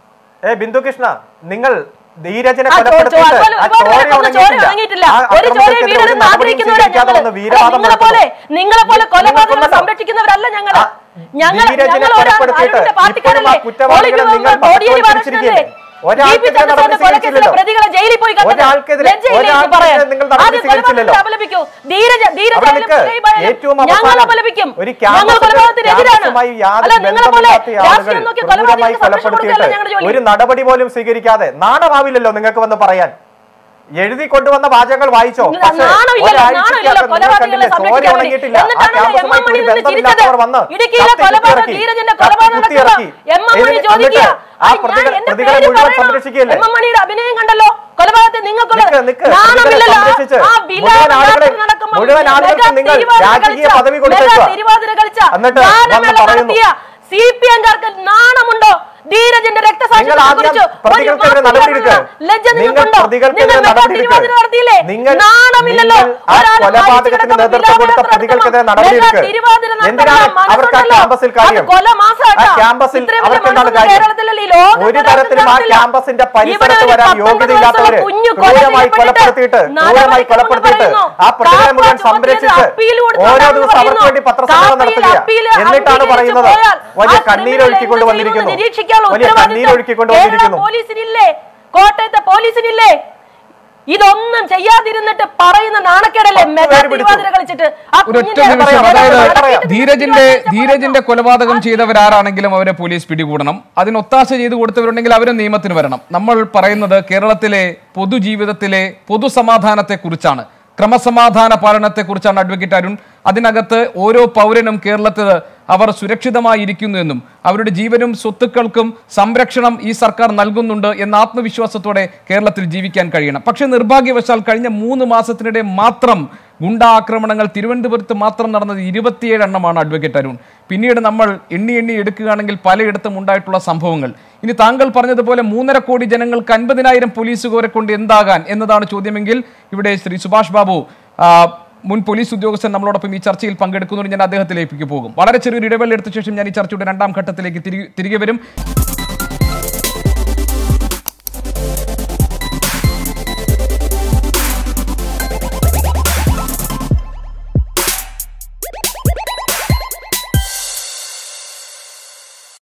ഏ ബിന്ദു കൃഷ്ണ നിങ്ങൾ ധീരജനെ ആ ചോ- ചോ- കൊലപ്പെടുത്തിയിട്ട് അതുപോലെ ആ ഒരുപാട് ചോര പേരെ കൊന്ന ചോര ഉണങ്ങിയിട്ടില്ല. ഉണങ്ങിയിട്ടില്ല ആ ഒരു ചോര അക്രമത്തിനെതിരെ ഒരു വീടെന്ന് നടപടിയും ആഗ്രഹിക്കുന്നവരാ സ്വീകരിക്കാതെ ഞങ്ങള് വന്ന് അല്ല, വീരവാദം നിങ്ങളെ പോലെ നടത്തുന്നു. നിങ്ങളെ പോലെ നിങ്ങൾ കൊലപാതകങ്ങളെ കൊന്നല്ലോ. സംരക്ഷിക്കുന്നവരല്ല ഞങ്ങള് ആ, ഞങ്ങൾ ധീരജനെ ഞങ്ങൾ ഒരു കൊലപ്പെടുത്തിയിട്ട് അരുണിന്റെ പാർട്ടിക്കാരല്ലേ ഇപ്പോഴും ആ കുറ്റവാളികളെ പോളിറ്റ് നിങ്ങൾ ബ്യൂറോ കോടിയേരി പകർത്തിവെച്ചിരിക്കുകയല്ലേ? ബാലകൃഷ്ണനല്ലേ? ഒരാൾക്കെതിരെ വി പി ചന്ദ്രസേന നടപടി കൊലക്കേസിലെ സ്വീകരിച്ചില്ലല്ലോ. പ്രതികളെ ജയിലിൽ പോയി കണ്ടത് ഒരാൾക്കെതിരെ- ലജ്ജയില്ലേ എനിക്ക് ഒരാൾക്കെതിരെ പറയാൻ? നിങ്ങൾ നടപടി ആദ്യം സ്വീകരിച്ചില്ലല്ലോ. കൊലപാതകത്തെ അപലപിക്കൂ ധീരജ ധീരജ അവിടെ നിൽക്ക്. ഏറ്റവും ഞങ്ങൾ അവസാനം അപലപിക്കും ഒരു ഞങ്ങൾ ക്യാമ്പസിൽ കൊലപാതകത്തിനെതിരാണ് ക്യാമ്പസുമായി യാതൊരു അല്ല നിങ്ങളെ പോലെ ബന്ധമില്ലാത്ത രാഷ്ട്രീയം ആളുകൾ നോക്കി ക്രൂരമായി കൊലപാതകത്തിന് സംരക്ഷണം കൊടുക്കുകയല്ല കൊലപ്പെടുത്തിയിട്ട് ഞങ്ങളുടെ ജോലി ഒരു നടപടി പോലും സ്വീകരിക്കാതെ നാണമാവില്ലല്ലോ നിങ്ങൾക്ക് വന്ന് പറയാൻ എഴുതി കൊണ്ടുവന്ന വാചകങ്ങൾ വായിച്ചോ ഇല്ല, പക്ഷേ നാണമില്ലല്ലോ, ഒരാഴ്ചയ്ക്കകം നാണമില്ലല്ലോ, നിങ്ങൾ കൊലപാതകങ്ങളെ കണ്ടില്ലേ, ചോര സംരക്ഷിക്കാൻ വേണ്ടി. ഉണങ്ങിയിട്ടില്ല. ആ എന്നിട്ടാണ് ക്യാമ്പസുമായി എം എം മണി ഒരു നിന്ന് ബന്ധമില്ലാത്തവർ വന്ന് ഇടുക്കിയിലെ കത്തി കൊലപാതകം കുത്തിയിറക്കി. ധീരജന്റെ കത്തി കൊലപാതകം കുത്തിയിറക്കി. എം എം മണി എന്നിട്ട് ചോദിക്കുക ആ ഞാൻ പ്രതികളെ- എന്റെ പ്രതികളെ പേര് മുഴുവൻ പറയണോ? സംരക്ഷിക്കുകയല്ലേ? എം എം മണിയുടെ അഭിനയം കണ്ടല്ലോ കൊലപാതകത്തെ നിങ്ങൾക്കുള്ള നിക്ക്, നിക്ക്. നാണമില്ലല്ലോ പ്രതികളെ സംരക്ഷിച്ച് ആ മുഴുവൻ ബിലാൽ ആളുകളെ- യാത്ര നടക്കുമ്പോൾ മുഴുവൻ ആളുകൾക്കും മെഗാ നിങ്ങൾ തിരുവാതിര രാജകീയ കളിച്ച, പദവി മെഗാ കൊടുത്തേക്കുക. തിരുവാതിര കളിച്ച എന്നിട്ട് ഗാനമേള വന്ന് പറയുന്നു. നടത്തിയ സി പി എംകാർക്ക് നാണമുണ്ടോ ധീരജന്റെ നിങ്ങൾ രക്തസാക്ഷിത്വത്തെ ആദ്യം കുറിച്ച് ഒരു പ്രതികൾക്കെതിരെ വാക്ക് നടപടി എടുക്കുക. പറയാനുള്ള ലജ്ജ നിങ്ങൾ നിങ്ങൾക്കുണ്ടോ പ്രതികൾക്കെതിരെ നിങ്ങൾ മെഗാ നടപടി എടുക്കുക. തിരുവാതിര നടത്തിയില്ലേ നിങ്ങൾ നാണമില്ലല്ലോ നിങ്ങൾ ആ ഒരാൾ കൊലപാതകത്തിന് മരിച്ചു കിടക്കുമ്പോൾ നേതൃത്വം കൊടുത്ത വിലാപയാത്ര പ്രതികൾക്കെതിരെ നടത്തുമ്പോൾ നടപടി മെഗാ എടുക്കുക. തിരുവാതിര നടത്താനുള്ള എന്തിനാണ് അവർക്ക് ആ മനസ്സുണ്ടല്ലോ. ക്യാമ്പസിൽ കാര്യം? അത് കൊല മാസാട്ടാ. ആ ക്യാമ്പസിൽ ഇത്രയും വലിയ അവർക്ക് എന്താണ് മനസ്സൊന്നും കാര്യം? കേരളത്തിലല്ലേ ഈ ലോകത്ത് ഒരു ഒരാൾക്കും തരത്തിലും ആ കാണത്തില്ല. ക്യാമ്പസിന്റെ ഇവിടെ പരിസരത്ത് ഒരു വരാൻ പത്തൊൻപത് യോഗ്യതയില്ലാത്തവര് വയസ്സുള്ള കുഞ്ഞു കൊല ക്രൂരമായി ചെയ്യപ്പെട്ടിട്ട് കൊലപ്പെടുത്തിയിട്ട് ക്രൂരമായി നടപടിക്രമങ്ങൾ കൊലപ്പെടുത്തിയിട്ട് പറയുന്നു. ആ പ്രതികളെ മുഴുവൻ കാപ്പ സംരക്ഷിച്ച് ചുമത്തിയത് അപ്പീൽ കൊടുത്തു ഓരോ എന്നാണ് ദിവസം അവർക്ക് വേണ്ടി പറയുന്നു. പത്രസമ്മേളനം കാപ്പയിൽ നടത്തുക അപ്പീൽ എന്നിട്ടാണ് അംഗീകരിച്ച് പറയുന്നത് പോയാൽ വലിയ ആ കണ്ണീരൊഴുക്കിക്കൊണ്ട് ക്രിമിനൽ എന്ത് വന്നിരിക്കുന്നു ചെയ്യുമെന്ന് നിരീക്ഷിക്കാനുള്ള വലിയ ഉത്തരവാദിത്തം കണ്ണീരൊഴുക്കിക്കൊണ്ട് കേരള വന്നിരിക്കുന്നു പോലീസിനില്ലേ കോട്ടയത്തെ പോലീസിനില്ലേ ഇതൊന്നും ചെയ്യാതിരുന്നിട്ട് പറയുന്ന നാണക്കേടല്ലേ പത്ത് മെഗാ പേര് പിടിച്ചു. തിരുവാതിര കളിച്ചിട്ട് ആ ഒരൊറ്റ കുഞ്ഞിന്റെ നിമിഷം പറയാം, അതായത് പറയാം. ധീരജിന്റെ ധീരജിന്റെ കൊലപാതകം ചെയ്തവരാരാണെങ്കിലും അവരെ പോലീസ് പിടികൂടണം അതിന് ഒത്താശ ചെയ്തു കൊടുത്തവരുണ്ടെങ്കിൽ അവരും നിയമത്തിന് വരണം നമ്മൾ പറയുന്നത് കേരളത്തിലെ പൊതുജീവിതത്തിലെ പൊതുസമാധാനത്തെ കുറിച്ചാണ് ക്രമസമാധാന പാലനത്തെ കുറിച്ചാണ് അഡ്വക്കേറ്റ് അരുൺ അതിനകത്ത് ഓരോ പൗരനും കേരളത്തിൽ അവർ സുരക്ഷിതമായി ഇരിക്കുന്നു എന്നും അവരുടെ ജീവനും സ്വത്തുക്കൾക്കും സംരക്ഷണം ഈ സർക്കാർ നൽകുന്നുണ്ട് എന്ന ആത്മവിശ്വാസത്തോടെ കേരളത്തിൽ ജീവിക്കാൻ കഴിയണം പക്ഷേ നിർഭാഗ്യവശാൽ കഴിഞ്ഞ മൂന്ന് മാസത്തിനിടെ മാത്രം ഗുണ്ടാ ആക്രമണങ്ങൾ തിരുവനന്തപുരത്ത് മാത്രം നടന്നത് ഇരുപത്തിയേഴ് എണ്ണമാണ് അഡ്വക്കേറ്റ് അരുൺ പിന്നീട് നമ്മൾ എണ്ണി എണ്ണി എടുക്കുകയാണെങ്കിൽ പലയിടത്തും ഉണ്ടായിട്ടുള്ള സംഭവങ്ങൾ ഇനി താങ്കൾ പറഞ്ഞതുപോലെ മൂന്നര കോടി ജനങ്ങൾക്ക് അൻപതിനായിരം പോലീസുകാരെ കൊണ്ട് എന്താകാൻ എന്നതാണ് ചോദ്യമെങ്കിൽ ഇവിടെ ശ്രീ സുഭാഷ് ബാബു ആ, മുൻ പോലീസ് ഉദ്യോഗസ്ഥൻ നമ്മളോടൊപ്പം ഈ ചർച്ചയിൽ പങ്കെടുക്കുന്നതുകൊണ്ട് ഞാൻ അദ്ദേഹത്തിലേക്ക് പോകും വളരെ ചെറിയൊരു ഇടവേള എടുത്ത ശേഷം ഞാൻ ഈ ചർച്ചയുടെ രണ്ടാം ഘട്ടത്തിലേക്ക് തിരികെ തിരികെ വരും